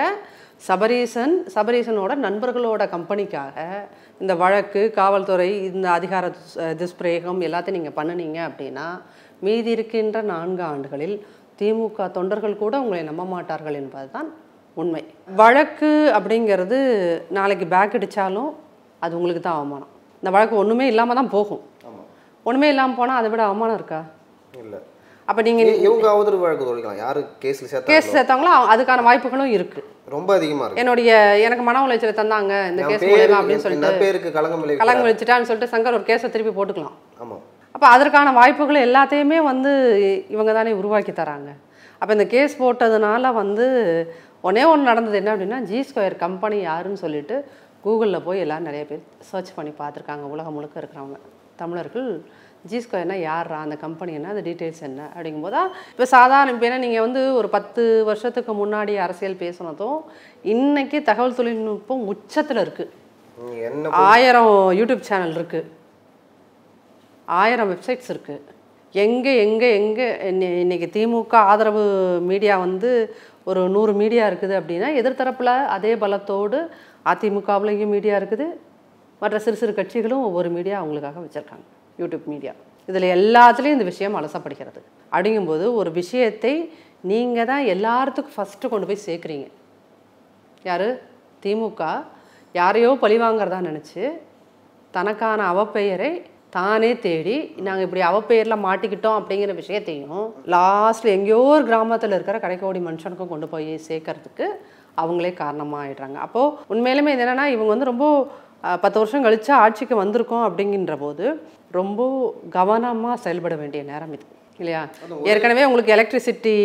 சபரீசன் சபரீசனோட நண்பர்களோட கம்பெனிக்காக இந்த வழக்கு காவல்துறை இந்த அதிகார துஸ்- துஷ்பிரயோகம் எல்லாத்தையும் நீங்கள் பண்ணுனீங்க அப்படின்னா மீதி இருக்கின்ற நான்கு ஆண்டுகளில் திமுக தொண்டர்கள் கூட உங்களை நம்ப மாட்டார்கள் என்பதுதான் உண்மை வழக்கு அப்படிங்கிறது நாளைக்கு பேக் அடித்தாலும் அது உங்களுக்கு தான் அவமானம் இந்த வழக்கு ஒன்றுமே இல்லாமல் தான் போகும் ஆமாம் ஒன்றுமே இல்லாமல் போனால் அதை விட அவமானம் இருக்கா இல்லை அப்போ நீங்கள் இவங்க அவதூறு வழக்கு தொழிக்கலாம் யாரு கேஸில் சேர்த்தா கேஸ் சேர்த்தாங்களோ அவ- அதுக்கான வாய்ப்புகளும் இருக்குது ரொம்ப அதிகமாக இருக்கு என்னுடைய எனக்கு மன உளைச்சலை தந்தாங்க இந்த என் கேஸ் பேரு- மூலயமா அப்படின்னு என் சொல்லிட்டு பேருக்கு களங்கம் விளைவிக்கிறார். கலங்க வச்சுட்டான்னு சொல்லிட்டு சங்கர் ஒரு கேஸை திருப்பி போட்டுக்கலாம் ஆமாம் அப்போ அதற்கான வாய்ப்புகள் எல்லாத்தையுமே வந்து இவங்க தானே உருவாக்கி தராங்க அப்போ இந்த கேஸ் போட்டதுனால வந்து ஒன்றே ஒன்று நடந்தது என்ன அப்படின்னா ஜி ஸ்கொயர் கம்பெனி யாருன்னு சொல்லிட்டு கூகுளில் போய் எல்லாம் நிறைய பேர் சர்ச் பண்ணி பார்த்துருக்காங்க உலகம் முழுக்க இருக்கிறவங்க தமிழர்கள் ஜி ஸ்கொயர்னா யாரா அந்த கம்பெனி என்ன அந்த டீட்டெயில்ஸ் என்ன அப்படிங்கும்போது இப்போ சாதாரண இப்போ ஏன்னா நீங்கள் வந்து ஒரு பத்து வருஷத்துக்கு முன்னாடி அரசியல் பேசுனதும் இன்னைக்கு தகவல் தொழில்நுட்பம் உச்சத்தில் இருக்குது நீங்க என்ன ஆயிரம் யூடியூப் சேனல் இருக்குது ஆயிரம் வெப்சைட்ஸ் இருக்குது எங்கே எங்கே எங்கே இன்னைக்கு திமுக ஆதரவு மீடியா வந்து ஒரு நூறு மீடியா இருக்குது அப்படின்னா எதிர்த்தரப்பில் அதே பலத்தோடு அதிமுகவுலையும் மீடியா இருக்குது மற்ற சிறு சிறு கட்சிகளும் ஒவ்வொரு மீடியா அவங்களுக்காக வச்சுருக்காங்க யூடியூப் மீடியா இதில் எல்லாத்துலேயும் இந்த விஷயம் அலசப்படுகிறது அப்படிங்கும்போது ஒரு விஷயத்தை நீங்கள் தான் எல்லாத்துக்கும் ஃபஸ்ட்டு கொண்டு போய் சேர்க்குறீங்க யார் திமுக யாரையோ பழிவாங்கிறதா நினச்சி தனக்கான அவப்பெயரை தானே தேடி நாங்கள் இப்படி அவப்பெயரில் மாட்டிக்கிட்டோம் அப்படிங்கிற விஷயத்தையும் லாஸ்ட்டில் எங்கேயோ ஒரு கிராமத்தில் இருக்கிற கடைக்கோடி மனுஷனுக்கும் கொண்டு போய் சேர்க்கறதுக்கு அவங்களே காரணமாக ஆயிடுறாங்க அப்போது உண்மையிலுமே இது என்னென்னா இவங்க வந்து ரொம்ப அஹ், பத்து வருஷம் கழிச்சு ஆட்சிக்கு வந்திருக்கோம் அப்படிங்கின்ற போது ரொம்ப கவனமாக செயல்பட வேண்டிய நேரம் இது இல்லையா ஏற்கனவே உங்களுக்கு எலக்ட்ரிசிட்டி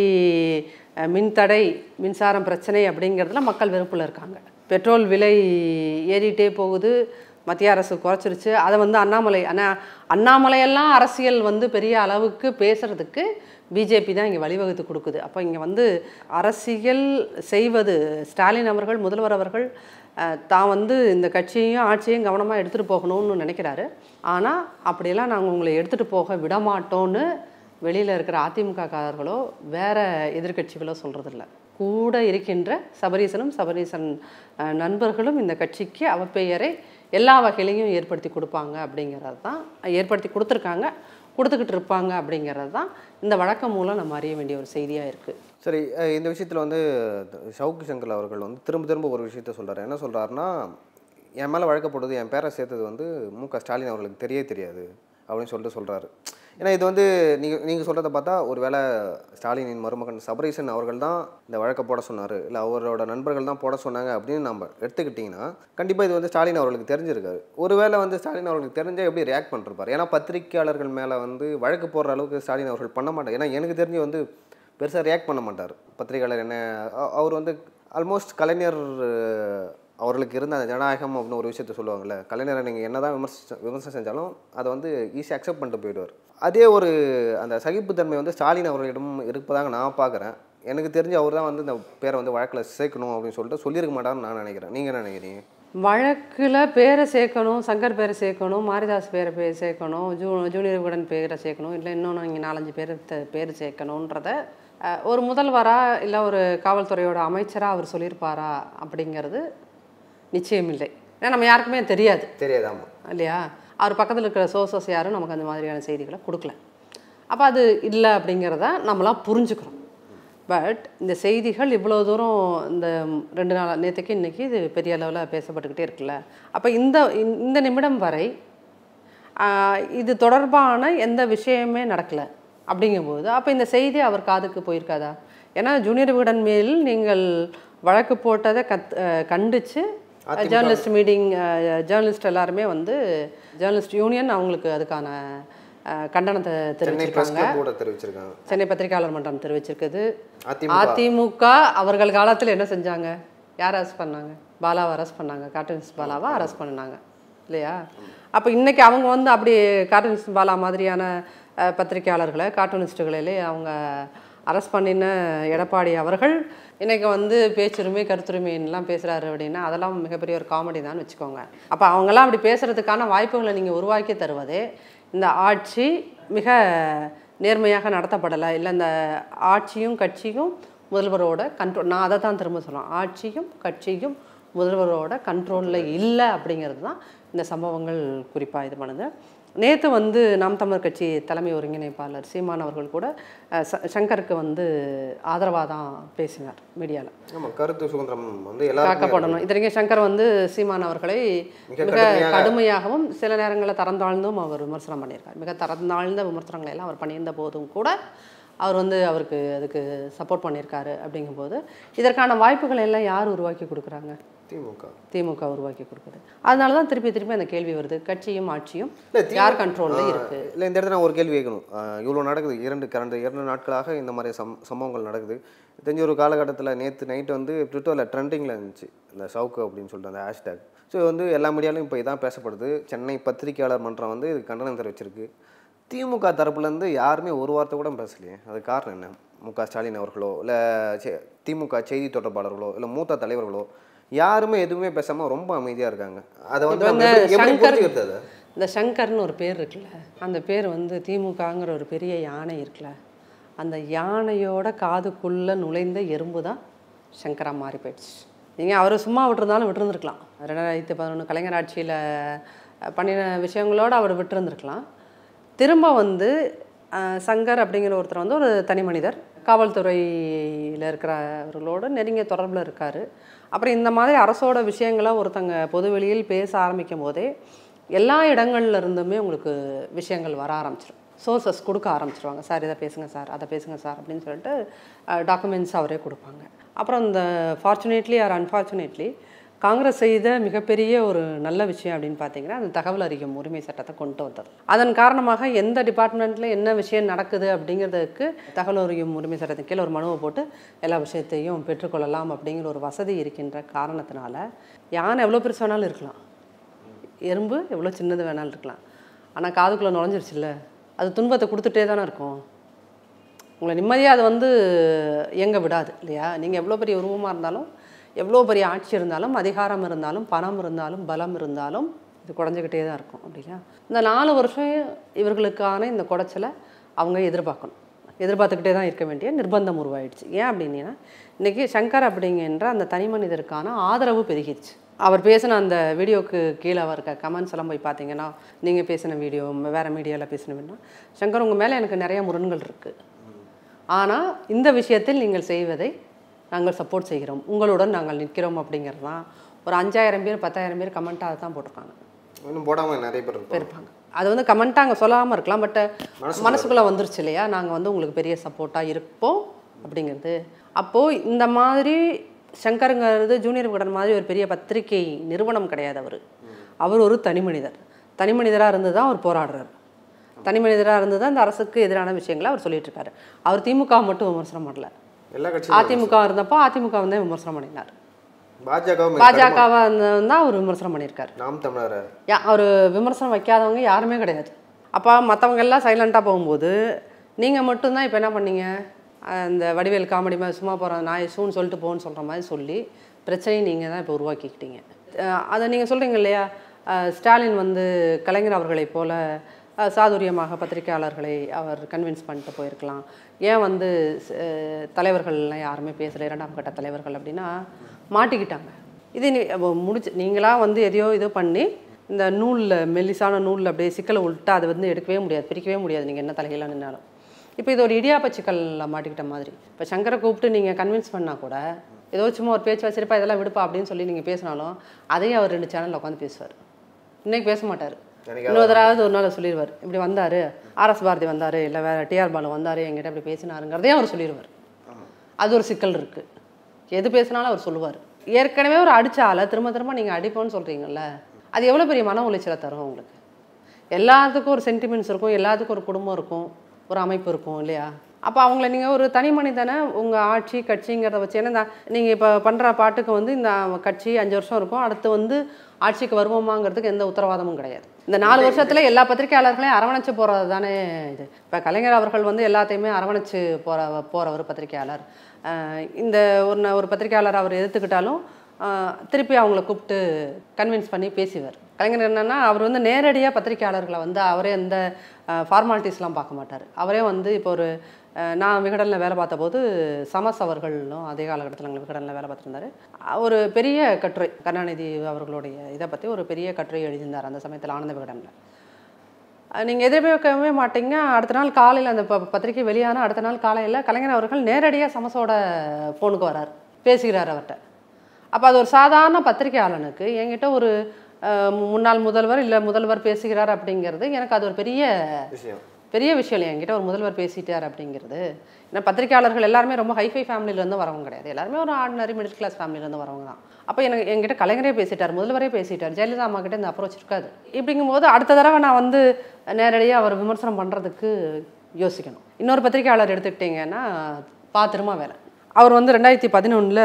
மின்தடை மின்சாரம் பிரச்சனை அப்படிங்கிறதுல மக்கள் வெறுப்பில் இருக்காங்க பெட்ரோல் விலை ஏறிட்டே போகுது மத்திய அரசு குறைச்சிருச்சு அதை வந்து அண்ணாமலை அண்ணா அண்ணாமலையெல்லாம் அரசியல் வந்து பெரிய அளவுக்கு பேசுறதுக்கு பிஜேபி தான் இங்கே வழிவகுத்து கொடுக்குது அப்போ இங்கே வந்து அரசியல் செய்வது ஸ்டாலின் அவர்கள் முதல்வர் அவர்கள் அஹ், தான் வந்து இந்த கட்சியையும் ஆட்சியையும் கவனமாக எடுத்துகிட்டு போகணும்னு நினைக்கிறாரு ஆனால் அப்படியெல்லாம் நாங்கள் உங்களை எடுத்துகிட்டு போக விட மாட்டோன்னு வெளியில் இருக்கிற அதிமுக காரர்களோ வேற எதிர்க்கட்சிகளோ சொல்கிறதில்ல கூட இருக்கின்ற சபரீசனும் சபரீசன் அஹ், நண்பர்களும் இந்த கட்சிக்கு அவப்பெயரை எல்லா வகையிலையும் ஏற்படுத்தி கொடுப்பாங்க அப்படிங்கிறது தான் ஏற்படுத்தி கொடுத்துருக்காங்க கொடுத்துக்கிட்டு இருப்பாங்க அப்படிங்கிறது தான் இந்த வழக்கம் மூலம் நம்ம அறிய வேண்டிய ஒரு செய்தியாக இருக்குது சரி அஹ் இந்த விஷயத்தில் வந்து ஷவுக்கு சங்கர் அவர்கள் வந்து திரும்ப திரும்ப ஒரு விஷயத்த சொல்றாரு என்ன சொல்றாருன்னா என் மேலே வழக்கப்படுது என் பேரை சேர்த்தது வந்து மு க ஸ்டாலின் அவர்களுக்கு தெரியவே தெரியாது அப்படின்னு சொல்லிட்டு சொல்றாரு ஏன்னா இது வந்து நீங்கள் நீங்கள் சொல்கிறத பார்த்தா ஒருவேளை ஸ்டாலினின் மருமகன் சபரீசன் அவர்கள் தான் இந்த வழக்கை போட சொன்னார் இல்லை அவரோட நண்பர்கள் தான் போட சொன்னாங்க அப்படின்னு நம்ம எடுத்துக்கிட்டிங்கன்னா கண்டிப்பாக இது வந்து ஸ்டாலின் அவர்களுக்கு தெரிஞ்சிருக்காரு ஒருவேளை வந்து ஸ்டாலின் அவர்களுக்கு தெரிஞ்சால் எப்படி ரியாக்ட் பண்ணிருப்பார் ஏன்னா பத்திரிக்கையாளர்கள் மேலே வந்து வழக்கு போடுற அளவுக்கு ஸ்டாலின் அவர்கள் பண்ண மாட்டார் ஏன்னா எனக்கு தெரிஞ்சு வந்து பெருசாக ரியாக்ட் பண்ண மாட்டார் பத்திரிகையாளர் என்ன அ- அவர் வந்து ஆல்மோஸ்ட் கலைஞர் அஹ், அவர்களுக்கு இருந்த அந்த ஜனநாயகம் அப்படின்னு ஒரு விஷயத்த சொல்லுவாங்கல்ல கலைஞரை நீங்கள் என்ன தான் விமர்சி விமர்சனம் செஞ்சாலும் அதை வந்து ஈஸியாக அக்செப்ட் பண்ணிட்டு போயிடுவார் அதே ஒரு அந்த சகிப்புத்தன்மை வந்து ஸ்டாலின் அவர்களிடம் இருப்பதாக நான் பார்க்குறேன் எனக்கு தெரிஞ்சு அவர் தான் வந்து இந்த பேரை வந்து வழக்கில் சேர்க்கணும் அப்படின்னு சொல்லிட்டு சொல்லியிருக்க மாட்டார்னு நான் நினைக்கிறேன் நீங்கள் என்ன நினைக்கிறீங்க வழக்கில் பேரை சேர்க்கணும் சங்கர் பேரை சேர்க்கணும் மாரிதாஸ் பேரை பே சேர்க்கணும் ஜூ ஜூனியர் விகடன் பேரை சேர்க்கணும் இல்லை இன்னொன்று இங்கே நாலஞ்சு பேர் பேர் சேர்க்கணுன்றத அஹ், ஒரு முதல்வராக இல்லை ஒரு காவல்துறையோட அமைச்சராக அவர் சொல்லியிருப்பாரா அப்படிங்கிறது நிச்சயம் இல்லை ஏன்னா நம்ம யாருக்குமே தெரியாது தெரியாதாமா இல்லையா அவர் பக்கத்தில் இருக்கிற சோர்சஸ் யாரும் நமக்கு அந்த மாதிரியான செய்திகளை கொடுக்கல அப்போ அது இல்லை அப்படிங்கிறத நம்மளாம் புரிஞ்சுக்கிறோம் பட் இந்த செய்திகள் இவ்வளோ தூரம் இந்த ரெண்டு நாள் நேற்றுக்கு இன்றைக்கி இது பெரிய அளவில் பேசப்பட்டுக்கிட்டே இருக்குல்ல அப்போ இந்த இந்த- இந்த நிமிடம் வரை ஆஹ், இது தொடர்பான எந்த விஷயமே நடக்கலை அப்படிங்கும்போது அப்போ இந்த செய்தி அவர் காதுக்கு போயிருக்காதா ஏன்னா ஜூனியர் விகடன் மேல் நீங்கள் வழக்கு போட்டதை கத் அஹ், கண்டிச்சு ஜேர்னலிஸ்ட் மீட்டிங் ஜேர்னலிஸ்ட் எல்லாருமே வந்து ஜேர்னலிஸ்ட் யூனியன் அவங்களுக்கு அதுக்கான அஹ், கண்டனத்தை சென்னை ப்ரெஸ் தெரிவிச்சிருக்காங்க கிளப் கூட தெரிவிச்சிருக்காங்க சென்னை பத்திரிகையாளர் மன்றம் தெரிவிச்சிருக்குது அதிமுக அதிமுக அவர்கள் காலத்தில் என்ன செஞ்சாங்க யார் அரெஸ்ட் பண்ணாங்க பாலாவை அரெஸ்ட் பண்ணாங்க கார்ட்டூனிஸ்ட் பாலாவை அரெஸ்ட் பண்ணாங்க இல்லையா அப்போ இன்னைக்கு அவங்க வந்து அப்படி கார்ட்டூனிஸ்ட் பாலா மாதிரியான அஹ், பத்திரிகையாளர்களை கார்ட்டூனிஸ்ட்டுகளிலே அவங்க அரெஸ்ட் பண்ணின எடப்பாடி அவர்கள் இன்னைக்கு வந்து பேச்சுரிமை கருத்துரிமைன்லாம் பேசுகிறாரு அப்படின்னா அதெல்லாம் மிகப்பெரிய ஒரு காமெடி தான் வச்சுக்கோங்க அப்போ அவங்கெல்லாம் அப்படி பேசுகிறதுக்கான வாய்ப்புகளை நீங்கள் உருவாக்கி தருவதே இந்த ஆட்சி மிக நேர்மையாக நடத்தப்படலை இல்லை இந்த ஆட்சியும் கட்சியும் முதல்வரோட கண்ட்ரோல் நான் அதை தான் திரும்ப சொல்லுவேன் ஆட்சியும் கட்சியும் முதல்வரோட கண்ட்ரோலில் இல்லை அப்படிங்கிறது தான் இந்த சம்பவங்கள் குறிப்பாக இது பண்ணுது நேற்று வந்து நாம் தமிழர் கட்சி தலைமை ஒருங்கிணைப்பாளர் சீமான் அவர்கள் கூட அஹ், ச- சங்கருக்கு வந்து ஆதரவாக தான் பேசினார் மீடியாவில் ஆமாம் கருத்து சுதந்திரம் வந்து எல்லாருக்குமே காக்கப்படணும் இத்தனைக்கும் சங்கர் வந்து சீமான் அவர்களை மிக மிக கடுமையாக கடுமையாகவும் சில நேரங்களில் தரந்தாழ்ந்தும் அவர் விமர்சனம் பண்ணியிருக்கார் மிக தரந்தாழ்ந்த விமர்சனங்களை எல்லாம் அவர் பண்ணியிருந்த போதும் கூட அவர் வந்து அவருக்கு அதுக்கு சப்போர்ட் பண்ணியிருக்காரு அப்படிங்கும்போது இதற்கான வாய்ப்புகளை எல்லாம் யார் உருவாக்கி கொடுக்குறாங்க திமுக திமுக உருவாக்கி கொடுக்குது அதனால தான் திருப்பி திருப்பி அந்த கேள்வி வருது கட்சியும் ஆட்சியும் இல்ல, திமுக யார் கண்ட்ரோலில் இருக்கு இல்லை இந்த இடத்துல நான் ஒரு கேள்வி கேட்கணும் இவ்வளோ நடக்குது இரண்டு கடந்த இரண்டு நாட்களாக இந்த மாதிரி சம் சம்பவங்கள் நடக்குது தெரிஞ்ச ஒரு காலகட்டத்தில் நேற்று நைட்டு வந்து ட்விட்டரில் ட்ரெண்டிங்கில் இருந்துச்சு இந்த சவுக்கு அப்படின்னு சொல்லிட்டு அந்த ஹேஷ்டேக் ஸோ வந்து எல்லா மீடியாலையும் இப்போ இதான் பேசப்படுது சென்னை பத்திரிகையாளர் மன்றம் வந்து இது கண்டனம் தெரிவிச்சிருக்கு திமுக தரப்புலேருந்து யாருமே ஒரு வார்த்தை கூட பேசலையே அது காரணம் என்ன மு க ஸ்டாலின் அவர்களோ இல்லை திமுக செய்தி தொடர்பாளர்களோ இல்லை மூத்த தலைவர்களோ யாருமே எதுவுமே பேசாமல் ரொம்ப அமைதியாக இருக்காங்க அதை வந்து இப்ப நம்ம இந்த எப்படி- எப்படி சங்கர் புரிஞ்சுக்கிறது அதை இந்த சங்கர்னு ஒரு பேர் இருக்குல்ல அந்த பேர் வந்து திமுகங்கிற ஒரு பெரிய யானை இருக்குல்ல அந்த யானையோட காதுக்குள்ளே நுழைந்த எறும்பு தான் சங்கரா மாறி போயிடுச்சு நீங்கள் அவர் சும்மா விட்டுருந்தாலும் விட்டுருந்துருக்கலாம் ரெண்டாயிரத்தி பதினொன்று கலைஞர் ஆட்சியில் பண்ணின விஷயங்களோட அவர் விட்டுருந்துருக்கலாம் திரும்ப வந்து அஹ், சங்கர் அப்படிங்கிற ஒருத்தர் வந்து ஒரு தனி மனிதர் காவல்துறையில் இருக்கிறவர்களோட நெருங்கிய தொடர்பில் இருக்கார் அப்புறம் இந்த மாதிரி அரசோட விஷயங்களை ஒருத்தங்க பொதுவெளியில் பேச ஆரம்பிக்கும் போதே எல்லா இடங்கள்ல இருந்துமே உங்களுக்கு விஷயங்கள் வர ஆரம்பிச்சிடும் சோர்சஸ் கொடுக்க ஆரம்பிச்சிருவாங்க சார் இதை பேசுங்க சார் அதை பேசுங்க சார் அப்படின்னு சொல்லிட்டு டாக்குமெண்ட்ஸ் அவரே கொடுப்பாங்க அப்புறம் இந்த ஃபார்ச்சுனேட்லி ஆர் அன்ஃபார்ச்சுனேட்லி காங்கிரஸ் செய்த மிகப்பெரிய ஒரு நல்ல விஷயம் அப்படின்னு பார்த்தீங்கன்னா அந்த தகவல் அறியும் உரிமை சட்டத்தை கொண்டு வந்தது அதன் காரணமாக எந்த டிபார்ட்மெண்ட்டில் என்ன விஷயம் நடக்குது அப்படிங்கிறதுக்கு தகவல் அறியும் உரிமை சட்டத்தின் கீழே ஒரு மனுவை போட்டு எல்லா விஷயத்தையும் பெற்றுக்கொள்ளலாம் அப்படிங்கிற ஒரு வசதி இருக்கின்ற காரணத்தினால யானை எவ்வளோ பெருசு வேணாலும் இருக்கலாம் எறும்பு எவ்வளோ சின்னது வேணாலும் இருக்கலாம் ஆனால் காதுக்குள்ளே நுழைஞ்சிருச்சுல்ல அது துன்பத்தை கொடுத்துட்டே தானே இருக்கும் உங்களை நிம்மதியாக அது வந்து இயங்க விடாது இல்லையா நீங்கள் எவ்வளோ பெரிய உருவமாக இருந்தாலும் எவ்வளோ பெரிய ஆட்சி இருந்தாலும் அதிகாரம் இருந்தாலும் பணம் இருந்தாலும் பலம் இருந்தாலும் இது குறைஞ்சிக்கிட்டே தான் இருக்கும் அப்படிங்களா இந்த நாலு வருஷம் இவர்களுக்கான இந்த குடைச்சலை அவங்க எதிர்பார்க்கணும் எதிர்பார்த்துக்கிட்டே தான் இருக்க வேண்டிய நிர்பந்தம் உருவாயிடுச்சு ஏன் அப்படின்னா இன்றைக்கி சங்கர் அப்படிங்கிற அந்த தனி மனிதருக்கான ஆதரவு பெருகிடுச்சு அவர் பேசின அந்த வீடியோக்கு கீழே இருக்க கமெண்ட்ஸ் எல்லாம் போய் பார்த்தீங்கன்னா நீங்கள் பேசின வீடியோ வேறு மீடியாவில் பேசின வீடியோ சங்கர் உங்கள் மேலே எனக்கு நிறைய முரண்கள் இருக்குது ஆனால் இந்த விஷயத்தில் நீங்கள் செய்வதை நாங்கள் சப்போர்ட் செய்கிறோம் உங்களுடன் நாங்கள் நிற்கிறோம் அப்படிங்கிறது தான் ஒரு அஞ்சாயிரம் பேர் பத்தாயிரம் பேர் கமெண்ட்டாக தான் போட்டிருக்காங்க இன்னும் போடாமல் நிறைய பேர் இருப்பாங்க இருப்பாங்க அது வந்து கமெண்ட்டாக அங்கே சொல்லாமல் இருக்கலாம் பட் மனசுக்குள்ளே வந்துருச்சு இல்லையா நாங்கள் வந்து உங்களுக்கு பெரிய சப்போர்ட்டாக இருப்போம் அப்படிங்கிறது அப்போது இந்த மாதிரி சங்கருங்கிறது ஜூனியர் விகடன் மாதிரி ஒரு பெரிய பத்திரிகை நிறுவனம் கிடையாது அவர் அவர் ஒரு தனி மனிதர் தனி மனிதராக இருந்து தான் அவர் போராடுறார் தனி மனிதராக இருந்து தான் இந்த அரசுக்கு எதிரான விஷயங்களை அவர் சொல்லிட்டு இருக்காரு அவர் திமுக மட்டும் விமர்சனம் பண்ணல எல்லா கட்சியும் அதிமுக இருந்தப்போ அதிமுக வந்து விமர்சனம் பண்ணினார் பாஜகவும் பாஜகவை தான் அவர் விமர்சனம் பண்ணியிருக்காரு நாம் தமிழர் யா அவர் விமர்சனம் வைக்காதவங்க யாருமே கிடையாது அப்போ மற்றவங்க எல்லாம் சைலண்ட்டாக போகும்போது நீங்கள் மட்டும்தான் இப்போ என்ன பண்ணீங்க அந்த வடிவேல் காமெடி மாதிரி சும்மா போகிற நான் சூன்னு சொல்லிட்டு போன்னு சொல்கிற மாதிரி சொல்லி பிரச்சனையை நீங்கள் தான் இப்போ உருவாக்கிக்கிட்டீங்க அஹ் அதை நீங்கள் சொல்கிறீங்க இல்லையா அஹ் ஸ்டாலின் வந்து கலைஞர் அவர்களைப் போல அஹ் சாதுரியமாக பத்திரிகையாளர்களை அவர் கன்வின்ஸ் பண்ணிட்டு போயிருக்கலாம் ஏன் வந்து அஹ் தலைவர்கள்லாம் யாருமே பேசலை இரண்டாம் கட்ட தலைவர்கள் அப்படின்னா மாட்டிக்கிட்டாங்க இது நீ அப்போ முடிச்சு நீங்களாக வந்து எதையோ இது பண்ணி இந்த நூலில் மெல்லிசான நூலில் அப்படியே சிக்கலை விட்டா அதை வந்து எடுக்கவே முடியாது பிரிக்கவே முடியாது நீங்கள் என்ன தலைகீழாக நின்னாலும் இப்போ இது ஒரு இடியாப்ப சிக்கலில் மாட்டிக்கிட்ட மாதிரி இப்போ சங்கரை கூப்பிட்டு நீங்கள் கன்வின்ஸ் பண்ணால் கூட ஏதோ சும்மா ஒரு பேச்சு வச்சிருப்பா இதெல்லாம் விடுப்பா அப்படின்னு சொல்லி நீங்கள் பேசினாலும் அதையும் அவர் ரெண்டு சேனலில் உட்காந்து பேசுவார் இன்னைக்கு பேச மாட்டார் எனக்கு இன்னொரு தடவை ஒரு நாள் சொல்லிடுவார் இப்படி வந்தார் ஆர்எஸ் பாரதி வந்தார் இல்லை வேறு டிஆர் பாலு வந்தார் என்கிட்ட இப்படி பேசினாருங்கிறதையும் அவர் சொல்லிடுவார் அது ஒரு சிக்கல் இருக்குது எது பேசினாலும் அவர் சொல்லுவார் ஏற்கனவே ஒரு அடிச்ச ஆளை திரும்ப திரும்ப நீங்கள் அடிப்போன்னு சொல்கிறீங்கல்ல அது எவ்வளோ பெரிய மன உளைச்சலை தரும் உங்களுக்கு எல்லாத்துக்கும் ஒரு சென்டிமெண்ட்ஸ் இருக்கும் எல்லாத்துக்கும் ஒரு குடும்பம் இருக்கும் ஒரு அமைப்பு இருக்கும் இல்லையா அப்போ அவங்கள நீங்கள் ஒரு தனி மனிதனை உங்கள் ஆட்சி கட்சிங்கிறத வச்சு ஏன்னா நீங்கள் இப்போ பண்ணுற பாட்டுக்கு வந்து இந்த கட்சி அஞ்சு வருஷம் இருக்கும் அடுத்து வந்து ஆட்சிக்கு வருவோமாங்கிறதுக்கு எந்த உத்தரவாதமும் கிடையாது இந்த நாலு வருஷத்துல எல்லா பத்திரிகையாளர்களையும் அரவணைச்சு போகிறது தானே இது இப்போ கலைஞர் அவர்கள் வந்து எல்லாத்தையுமே அரவணைச்சு போகிற போகிறவர் பத்திரிகையாளர் அஹ் இந்த ஒரு ந- ஒரு பத்திரிகையாளர் அவர் எதிர்த்துக்கிட்டாலும் அஹ் திருப்பி அவங்கள கூப்பிட்டு கன்வின்ஸ் பண்ணி பேசுவார் கலைஞர் என்னன்னா அவர் வந்து நேரடியாக பத்திரிகையாளர்களை வந்து அவரே எந்த ஃபார்மாலிட்டிஸ்லாம் பார்க்க மாட்டார் அவரே வந்து இப்போ ஒரு அஹ், நான் விகடனில் வேலை பார்த்தபோது சமஸ் அவர்களும் அதே காலகட்டத்தில் எங்கள் விகடனில் வேலை பார்த்துருந்தாரு ஒரு பெரிய கட்டுரை கருணாநிதி அவர்களுடைய இதை பற்றி ஒரு பெரிய கட்டுரை எழுதியிருந்தார் அந்த சமயத்தில் ஆனந்த விகடனில் நீங்கள் எதிர்பார்க்கவே மாட்டீங்க அடுத்த நாள் காலையில் அந்த ப- பத்திரிக்கை வெளியான அடுத்த நாள் காலையில் கலைஞர் அவர்கள் நேரடியாக சமஸோட ஃபோனுக்கு வரார் பேசுகிறார் அவர்கிட்ட அப்போ அது ஒரு சாதாரண பத்திரிகையாளனுக்கு என்கிட்ட ஒரு அஹ், முன்னாள் முதல்வர் இல்லை முதல்வர் பேசுகிறார் அப்படிங்கிறது எனக்கு அது ஒரு பெரிய விஷயம் பெரிய விஷயம் இல்லை என்கிட்ட ஒரு முதல்வர் பேசிட்டார் அப்படிங்கிறது ஏன்னா பத்திரிக்கையாளர்கள் எல்லாருமே ரொம்ப ஹைஃபை ஃபேமிலியிலேருந்து வரவங்க கிடையாது எல்லாருமே ஒரு ஆர்டினரி மிடில் கிளாஸ் ஃபேமிலியிலேருந்து வரவங்க தான் அப்போ எனக்கு என்கிட்ட கலைஞரே பேசிட்டார் முதல்வரே பேசிட்டார் ஜெயலலிதா அம்மா கிட்ட இந்த அப்ரோச் இருக்காது இப்படிங்கும்போது அடுத்த தடவை நான் வந்து நேரடியாக அவர் விமர்சனம் பண்ணுறதுக்கு யோசிக்கணும் இன்னொரு பத்திரிக்கையாளர் எடுத்துக்கிட்டிங்கன்னா பா திருமாவேலை அவர் வந்து ரெண்டாயிரத்தி பதினொன்றில்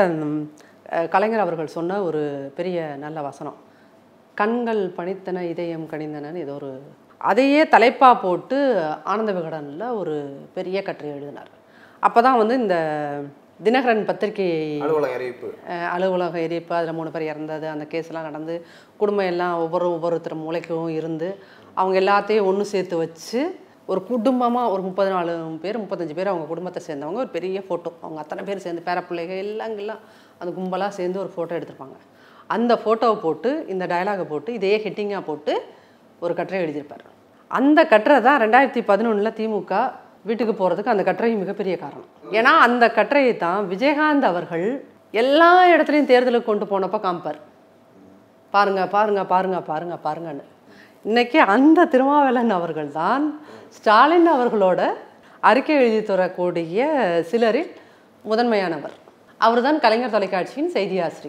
கலைஞர் அவர்கள் சொன்ன ஒரு பெரிய நல்ல வசனம் கண்கள் பணித்தன இதயம் கனிந்தனன்னு ஏதோ ஒரு அதையே தலைப்பா போட்டு ஆனந்த விகடனில் ஒரு பெரிய கட்டுரை எழுதினார் அப்போ தான் வந்து இந்த தினகரன் பத்திரிகை அலுவலக அறிவிப்பு அஹ், அலுவலக எரிப்பு அதில் மூணு பேர் இறந்தது அந்த கேஸ்லாம் நடந்து குடும்பம் எல்லாம் ஒவ்வொரு ஒவ்வொருத்தர் மூளைக்கும் இருந்து அவங்க எல்லாத்தையும் ஒன்று சேர்த்து வச்சு ஒரு குடும்பமாக ஒரு முப்பது நாலு பேர் முப்பத்தஞ்சு பேர் அவங்க குடும்பத்தை சேர்ந்தவங்க ஒரு பெரிய ஃபோட்டோ அவங்க அத்தனை பேர் சேர்ந்து பேரப்பிள்ளைகள் எல்லாம் எல்லாம் அந்த கும்பலாக சேர்ந்து ஒரு ஃபோட்டோ எடுத்திருப்பாங்க அந்த ஃபோட்டோவை போட்டு இந்த டயலாகை போட்டு இதே ஹெட்டிங்காக போட்டு ஒரு கட்டுரை எழுதியிருப்பார் அந்த கட்டுரை தான் ரெண்டாயிரத்தி பதினொன்றில் திமுக வீட்டுக்கு போகிறதுக்கு அந்த கட்டுரை மிகப்பெரிய காரணம் ஏன்னா அந்த கட்டுரையை தான் விஜயகாந்த் அவர்கள் எல்லா இடத்துலையும் தேர்தலுக்கு கொண்டு போனப்போ காமிப்பார் பாருங்க பாருங்க பாருங்க பாருங்க பாருங்கன்னு இன்னைக்கு அந்த திருமாவேலன் அவர்கள் தான் ஸ்டாலின் அவர்களோட அறிக்கை எழுதி தரக்கூடிய சிலரில் முதன்மையானவர் அவர்தான் கலைஞர் தொலைக்காட்சியின் செய்தி ஆசிரியர்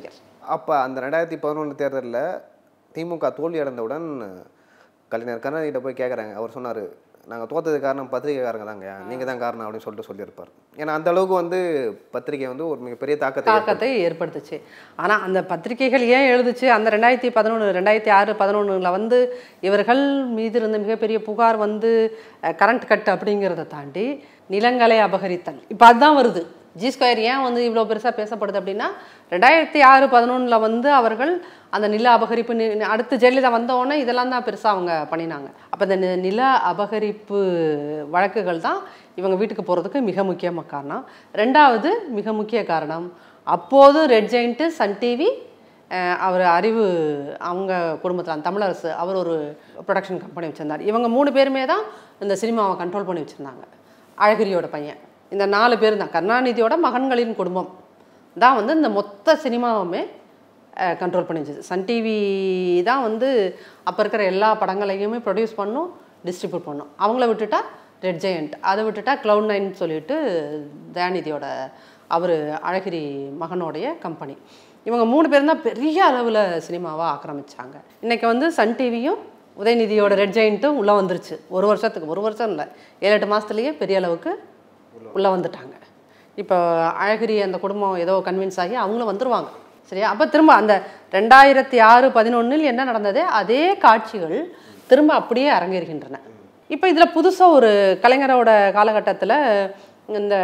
அப்போ அந்த ரெண்டாயிரத்தி பதினொன்று தேர்தலில் திமுக தோல்வி அடைந்தவுடன் கலைஞர் கருணாநிதிட்ட போய் கேட்குறாங்க அவர் சொன்னார் நாங்கள் தோத்தது காரணம் பத்திரிகைக்காரங்க தாங்க நீங்கள் தான் காரணம் அப்படின்னு சொல்லிட்டு சொல்லியிருப்பார் ஏன்னா அந்த அளவுக்கு வந்து பத்திரிகை வந்து ஒரு மிகப்பெரிய தாக்கத்தை தாக்கத்தை ஏற்படுத்துச்சு ஆனால் அந்த பத்திரிகைகள் ஏன் எழுதுச்சு அந்த ரெண்டாயிரத்தி பதினொன்று ரெண்டாயிரத்தி ஆறு பதினொன்றில் வந்து இவர்கள் மீது இருந்த மிகப்பெரிய புகார் வந்து கரண்ட் கட் அப்படிங்கிறத தாண்டி நிலங்களை அபகரித்தல் இப்போ அதுதான் வருது ஜி ஸ்கொயர் ஏன் வந்து இவ்வளோ பெருசாக பேசப்படுது அப்படின்னா ரெண்டாயிரத்தி ஆறு பதினொன்றில் வந்து அவர்கள் அந்த நில அபகரிப்பு நி- நி- அடுத்து ஜெயலலிதா வந்தோடனே இதெல்லாம் தான் பெருசாக அவங்க பண்ணினாங்க அப்போ இந்த நி- நில அபகரிப்பு வழக்குகள் தான் இவங்க வீட்டுக்கு போகிறதுக்கு மிக முக்கியமான காரணம் ரெண்டாவது மிக முக்கிய காரணம் அப்போது ரெட் ஜெயிண்ட்டு சன் டிவி அவர் அறிவு அவங்க குடும்பத்தில் தமிழரசு அவர் ஒரு ப்ரொடக்ஷன் கம்பெனி வச்சுருந்தார் இவங்க மூணு பேருமே தான் இந்த சினிமாவை கண்ட்ரோல் பண்ணி வச்சுருந்தாங்க அழகிரியோட பையன் இந்த நாலு பேர் தான் கருணாநிதியோட மகன்களின் குடும்பம் தான் வந்து இந்த மொத்த சினிமாவுமே கண்ட்ரோல் பண்ணி வச்சுது சன் டிவி தான் வந்து அப்போ இருக்கிற எல்லா படங்களையுமே ப்ரொடியூஸ் பண்ணும் டிஸ்ட்ரிபியூட் பண்ணும் அவங்கள விட்டுட்டா ரெட் ஜெயண்ட் அதை விட்டுட்டா க்ளவுட் நைன் சொல்லிட்டு தயாநிதியோட அவர் அழகிரி மகனோடைய கம்பெனி இவங்க மூணு பேரும் தான் பெரிய அளவில் சினிமாவை ஆக்கிரமிச்சாங்க இன்றைக்கி வந்து சன் டிவியும் உதயநிதியோட ரெட் ஜெயிண்ட்டும் உள்ளே வந்துருச்சு ஒரு வருஷத்துக்கு ஒரு வருஷம் இல்லை ஏழு எட்டு மாதத்துலேயே பெரிய அளவுக்கு உள்ளே வந்துட்டாங்க இப்போ அழகிரி அந்த குடும்பம் ஏதோ கன்வின்ஸ் ஆகி அவங்களும் வந்துருவாங்க சரியா அப்போ திரும்ப அந்த ரெண்டாயிரத்தி ஆறு பதினொன்றில் என்ன நடந்ததே அதே காட்சிகள் திரும்ப அப்படியே அரங்கேறுகின்றன இப்போ இதில் புதுசாக ஒரு கலைஞரோட காலகட்டத்தில் இந்த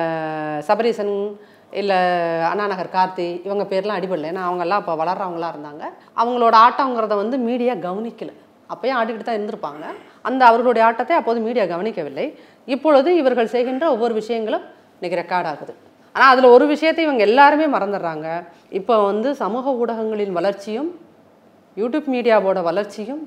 சபரீசன் இல்லை அண்ணாநகர் கார்த்தி இவங்க பேர்லாம் அடிபடல ஏன்னா அவங்கெல்லாம் அப்போ வளர்றவங்களா இருந்தாங்க அவங்களோட ஆட்டங்கிறத வந்து மீடியா கவனிக்கல அப்பயும் ஆடிக்கிட்டு தான் இருந்திருப்பாங்க அந்த அவர்களுடைய ஆட்டத்தை அப்போது மீடியா கவனிக்கவில்லை இப்பொழுது இவர்கள் செய்கின்ற ஒவ்வொரு விஷயங்களும் இன்னைக்கு ரெக்கார்ட் ஆகுது ஆனால் அதில் ஒரு விஷயத்தை இவங்க எல்லாருமே மறந்துடுறாங்க இப்போ வந்து சமூக ஊடகங்களின் வளர்ச்சியும் யூடியூப் மீடியாவோட வளர்ச்சியும்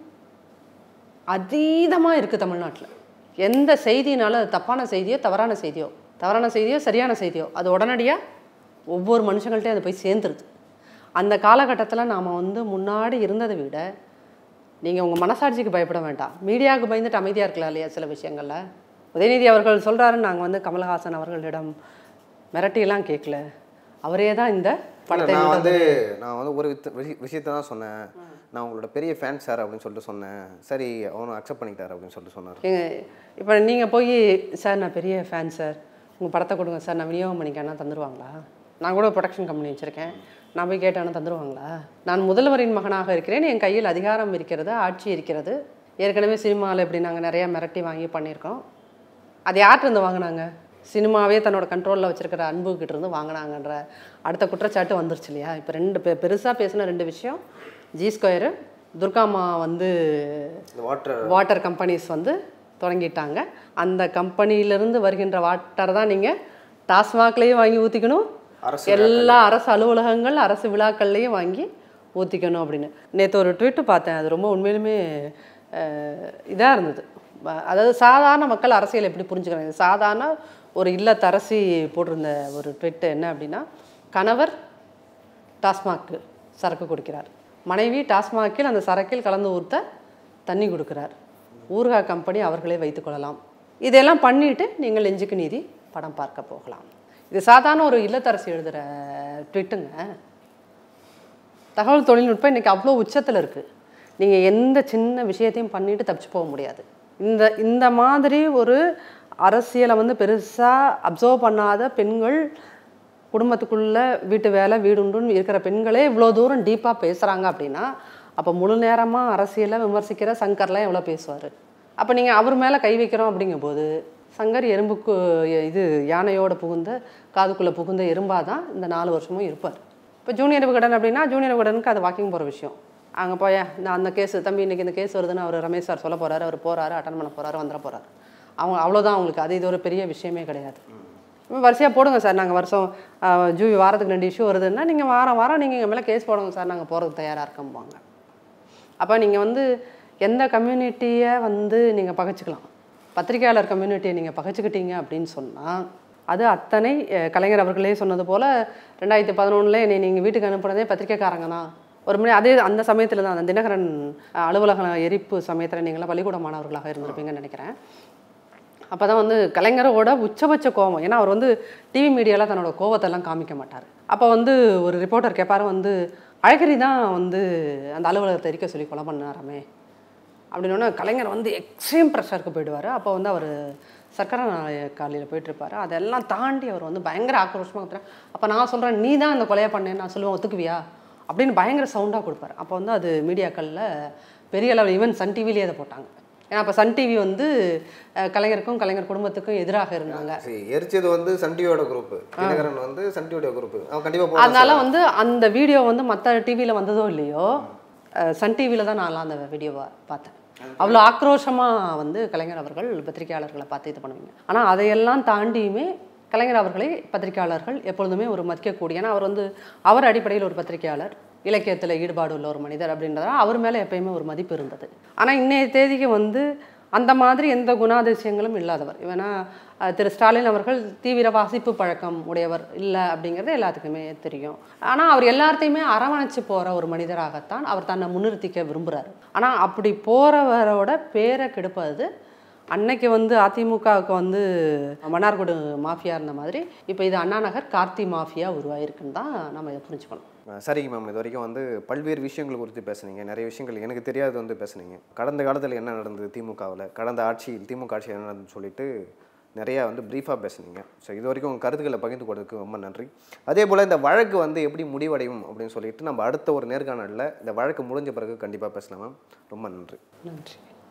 அதீதமாக இருக்குது தமிழ்நாட்டில் எந்த செய்தினாலும் அது தப்பான செய்தியோ தவறான செய்தியோ தவறான செய்தியோ சரியான செய்தியோ அது உடனடியாக ஒவ்வொரு மனுஷங்கள்ட்டையும் அது போய் சேர்ந்துருது அந்த காலகட்டத்தில் நாம் வந்து முன்னாடி இருந்ததை விட நீங்கள் உங்கள் மனசாட்சிக்கு பயப்பட வேண்டாம் மீடியாவுக்கு பயந்துட்டு அமைதியாக இருக்கலாம் இல்லையா சில விஷயங்களில் உதயநிதி அவர்கள் சொல்கிறாரு நாங்கள் வந்து கமலஹாசன் அவர்களிடம் மிரட்டியெல்லாம் கேட்கல அவரே தான் இந்த இல்ல, படத்தை நான் வந்து நான் வந்து ஒரு வித்த- விஷய- விஷயத்தை தான் சொன்னேன் நான் உங்களோட பெரிய ஃபேன் சார் அப்படின்னு சொல்லிட்டு சொன்னேன் சரி அவனும் அக்செப்ட் பண்ணிக்கிட்டாரு அப்படின்னு சொல்லிட்டு சொன்னார் ஏங்க இப்போ நீங்கள் போய் சார் நான் பெரிய ஃபேன் சார் உங்கள் படத்தை கொடுங்க சார் நான் விநியோகம் பண்ணிக்கன்னா தந்துடுவாங்களா நான் கூட ப்ரொடக்ஷன் கம்பெனி வச்சுருக்கேன் நான் போய் கேட்டானா தந்துடுவாங்களா நான் முதல்வரின் மகனாக இருக்கிறேன் என் கையில் அதிகாரம் இருக்கிறது ஆட்சி இருக்கிறது ஏற்கனவே சினிமாவில் இப்படி நாங்கள் நிறையா மிரட்டி வாங்கி பண்ணியிருக்கோம் அது யார்கிட்ட இருந்து வாங்கினாங்க சினிமாவே தன்னோட கண்ட்ரோலில் வச்சிருக்கிற அன்புக்கிட்ட இருந்து வாங்கினாங்கன்ற அடுத்த குற்றச்சாட்டு வந்துருச்சு இல்லையா இப்போ ரெண்டு பெ பெருசாக பேசின ரெண்டு விஷயம் ஜி ஸ்கொயரு துர்காமா வந்து இந்த வாட்டர் வாட்டர் கம்பெனிஸ் வந்து தொடங்கிட்டாங்க அந்த கம்பெனியிலிருந்து வருகின்ற வாட்டர் தான் நீங்கள் டாஸ்மாக்லேயும் வாங்கி ஊற்றிக்கணும் அரசு எல்லா அரசு அலுவலகங்கள் அரசு விழாக்கள்லேயும் வாங்கி ஊற்றிக்கணும் அப்படின்னு நேற்று ஒரு ட்வீட்டு பார்த்தேன் அது ரொம்ப உண்மையிலுமே இதாக இருந்தது ப- அதாவது சாதாரண மக்கள் அரசியல் எப்படி புரிஞ்சுக்கிறாங்க சாதாரண ஒரு இல்லத்தரசி போட்டிருந்த ஒரு ட்விட்டு என்ன அப்படின்னா கணவர் டாஸ்மாக்கு சரக்கு கொடுக்கிறார் மனைவி டாஸ்மாக்கில் அந்த சரக்கில் கலந்து ஊற்ற தண்ணி கொடுக்கிறார் ஊறுகாய் கம்பெனி அவர்களே வைத்துக்கொள்ளலாம் இதெல்லாம் பண்ணிட்டு நீங்கள் நெஞ்சுக்கு நீதி படம் பார்க்க போகலாம் இது சாதாரண ஒரு இல்லத்தரசி எழுதுகிற ட்விட்டுங்க தகவல் தொழில்நுட்பம் இன்றைக்கி அவ்வளோ உச்சத்தில் இருக்குது நீங்கள் எந்த சின்ன விஷயத்தையும் பண்ணிட்டு தப்பிச்சு போக முடியாது இந்த இந்த மாதிரி ஒரு அரசியலை வந்து பெருசாக அப்சர்வ் பண்ணாத பெண்கள் குடும்பத்துக்குள்ளே வீட்டு வேலை வீடுண்டுன்னு இருக்கிற பெண்களே இவ்வளோ தூரம் டீப்பாக பேசுகிறாங்க அப்படின்னா அப்போ முழு நேரமாக அரசியலை விமர்சிக்கிற சங்கர்லாம் எவ்வளோ பேசுவார் அப்போ நீங்கள் அவர் மேலே கை வைக்கிறோம் அப்படிங்கும்போது சங்கர் எறும்புக்கு இது யானையோட புகுந்த காதுக்குள்ளே புகுந்த எறும்பாக தான் இந்த நாலு வருஷமும் இருப்பார் இப்போ ஜூனியர் விகடன் அப்படின்னா ஜூனியர் விகடனுக்கு அது வாக்கிங் போகிற விஷயம் அங்கே போய் நான் அந்த கேஸ் தம்பி இன்னைக்கு இந்த கேஸ் வருதுன்னு அவர் ரமேஷ் சார் சொல்ல போகிறாரு அவர் போகிறாரு அட்டன் பண்ண போகிறாரு வந்துட போகிறாரு அவங்க அவ்வளோதான் அவங்களுக்கு அது இது ஒரு பெரிய விஷயமே கிடையாது வரிசையாக போடுங்க சார் நாங்கள் வருஷம் ஆஹ், ஜூவி வாரத்துக்கு ரெண்டு இஷ்யூ வருதுன்னா நீங்கள் வாரம் வாரம் நீங்கள் எங்கள் மேலே கேஸ் போடுங்க சார் நாங்கள் போகிறதுக்கு தயாராக இருக்கோம்பாங்க அப்போ நீங்கள் வந்து எந்த கம்யூனிட்டியை வந்து நீங்கள் பகைச்சிக்கலாம் பத்திரிகையாளர் கம்யூனிட்டியை நீங்கள் பகைச்சிக்கிட்டீங்க அப்படின்னு சொன்னால் அது அத்தனை அஹ், கலைஞர் அவர்களே சொன்னது போல் ரெண்டாயிரத்தி பதினொன்றில் என்னை நீங்கள் வீட்டுக்கு அனுப்புனதே பத்திரிக்கைக்காரங்க தான் ஒரு முறை அதே அந்த சமயத்தில் தான் அந்த தினகரன் அஹ், அலுவலக எரிப்பு சமயத்தில் நீங்களாம் பள்ளிக்கூட மாணவர்களாக இருந்திருப்பீங்கன்னு நினைக்கிறேன் அப்போ தான் வந்து கலைஞரோட உச்சபட்ச கோபம் ஏன்னா அவர் வந்து டிவி மீடியாவில் தன்னோட கோவத்தெல்லாம் காமிக்க மாட்டார் அப்போ வந்து ஒரு ரிப்போர்ட்டர் கேட்பாரு வந்து அழகிரி தான் வந்து அந்த அலுவலகத்தை இருக்க சொல்லி கொலை பண்ணாராமே அப்படின்னோடனே கலைஞர் வந்து எக்ஸ்ட்ரீம் ப்ரெஷருக்கு போயிடுவார் அப்போ வந்து அவர் சர்க்கரை காலையில் போயிட்டுருப்பாரு அதெல்லாம் தாண்டி அவர் வந்து பயங்கர ஆக்ரோஷமாக கத்துறாரு அப்போ நான் சொல்கிறேன் நீ தான் இந்த கொலையை பண்ணேன்னு நான் சொல்லுவேன் ஒத்துக்குவியா அப்படின்னு பயங்கர சவுண்டாக கொடுப்பாரு அப்போ வந்து அது மீடியாக்களில் பெரிய அளவில் ஈவன் சன் டிவிலேயே அதை போட்டாங்க ஏன்னா அப்போ சன் டிவி வந்து அஹ், கலைஞருக்கும் கலைஞர் குடும்பத்துக்கும் எதிராக இருந்தாங்க சரி எரிச்சது வந்து சன் டிவியோட குரூப் தினகரன் வந்து சன் டிவியோட குரூப் அவன் கண்டிப்பா போட அதனால வந்து அந்த வீடியோ வந்து மற்ற டிவியில் வந்ததோ இல்லையோ அஹ், சன் டிவியில் தான் நான்லாம் அந்த வீடியோவை பார்த்தேன் அவ்வளோ ஆக்ரோஷமாக வந்து கலைஞர் அவர்கள் பத்திரிகையாளர்களை பார்த்து இது பண்ணுவீங்க ஆனால் அதையெல்லாம் தாண்டியுமே கலைஞர் அவர்களை பத்திரிகையாளர்கள் எப்பொழுதுமே ஒரு மதிக்கக்கூடிய ஏன்னா அவர் வந்து அவர் அடிப்படையில் ஒரு பத்திரிகையாளர் இலக்கியத்தில் ஈடுபாடு உள்ள ஒரு மனிதர் அப்படின்றதால அவர் மேலே எப்பயுமே ஒரு மதிப்பு இருந்தது ஆனால் இன்னைய தேதிக்கு வந்து அந்த மாதிரி எந்த குணாதிசயங்களும் இல்லாதவர் இவனா அஹ், திரு ஸ்டாலின் அவர்கள் தீவிர வாசிப்பு பழக்கம் உடையவர் இல்லை அப்படிங்கிறது எல்லாத்துக்குமே தெரியும் ஆனால் அவர் எல்லாத்தையுமே அரவணைச்சு போகிற ஒரு மனிதராகத்தான் அவர் தன்னை முன்னிறுத்திக்க விரும்புகிறாரு ஆனால் அப்படி போகிறவரோட பேரை கெடுப்பது அன்னைக்கு வந்து அதிமுகவுக்கு வந்து மன்னார்குடு மாஃபியா இருந்த மாதிரி இப்போ இது அண்ணா நகர் கார்த்தி மாஃபியா உருவாயிருக்குன்னு தான் நம்ம இதை புரிஞ்சுக்கணும் அஹ் சரிங்க மேம் இது வரைக்கும் வந்து பல்வேறு விஷயங்கள் குறித்து பேசுனீங்க நிறைய விஷயங்கள் எனக்கு தெரியாதது வந்து பேசுனீங்க கடந்த காலத்தில் என்ன நடந்தது திமுகவில் கடந்த ஆட்சியில் திமுக ஆட்சியில் என்ன நடந்ததுன்னு சொல்லிட்டு நிறையா வந்து ப்ரீஃபாக பேசுனீங்க ஸோ இது வரைக்கும் உங்கள் கருத்துக்களை பகிர்ந்து கொடுத்ததுக்கு ரொம்ப நன்றி அதே போல் இந்த வழக்கு வந்து எப்படி முடிவடையும் அப்படின்னு சொல்லிட்டு நம்ம அடுத்த ஒரு நேர்காணலில் இந்த வழக்கு முடிஞ்ச பிறகு கண்டிப்பாக பேசலாம் மேம் ரொம்ப நன்றி நன்றி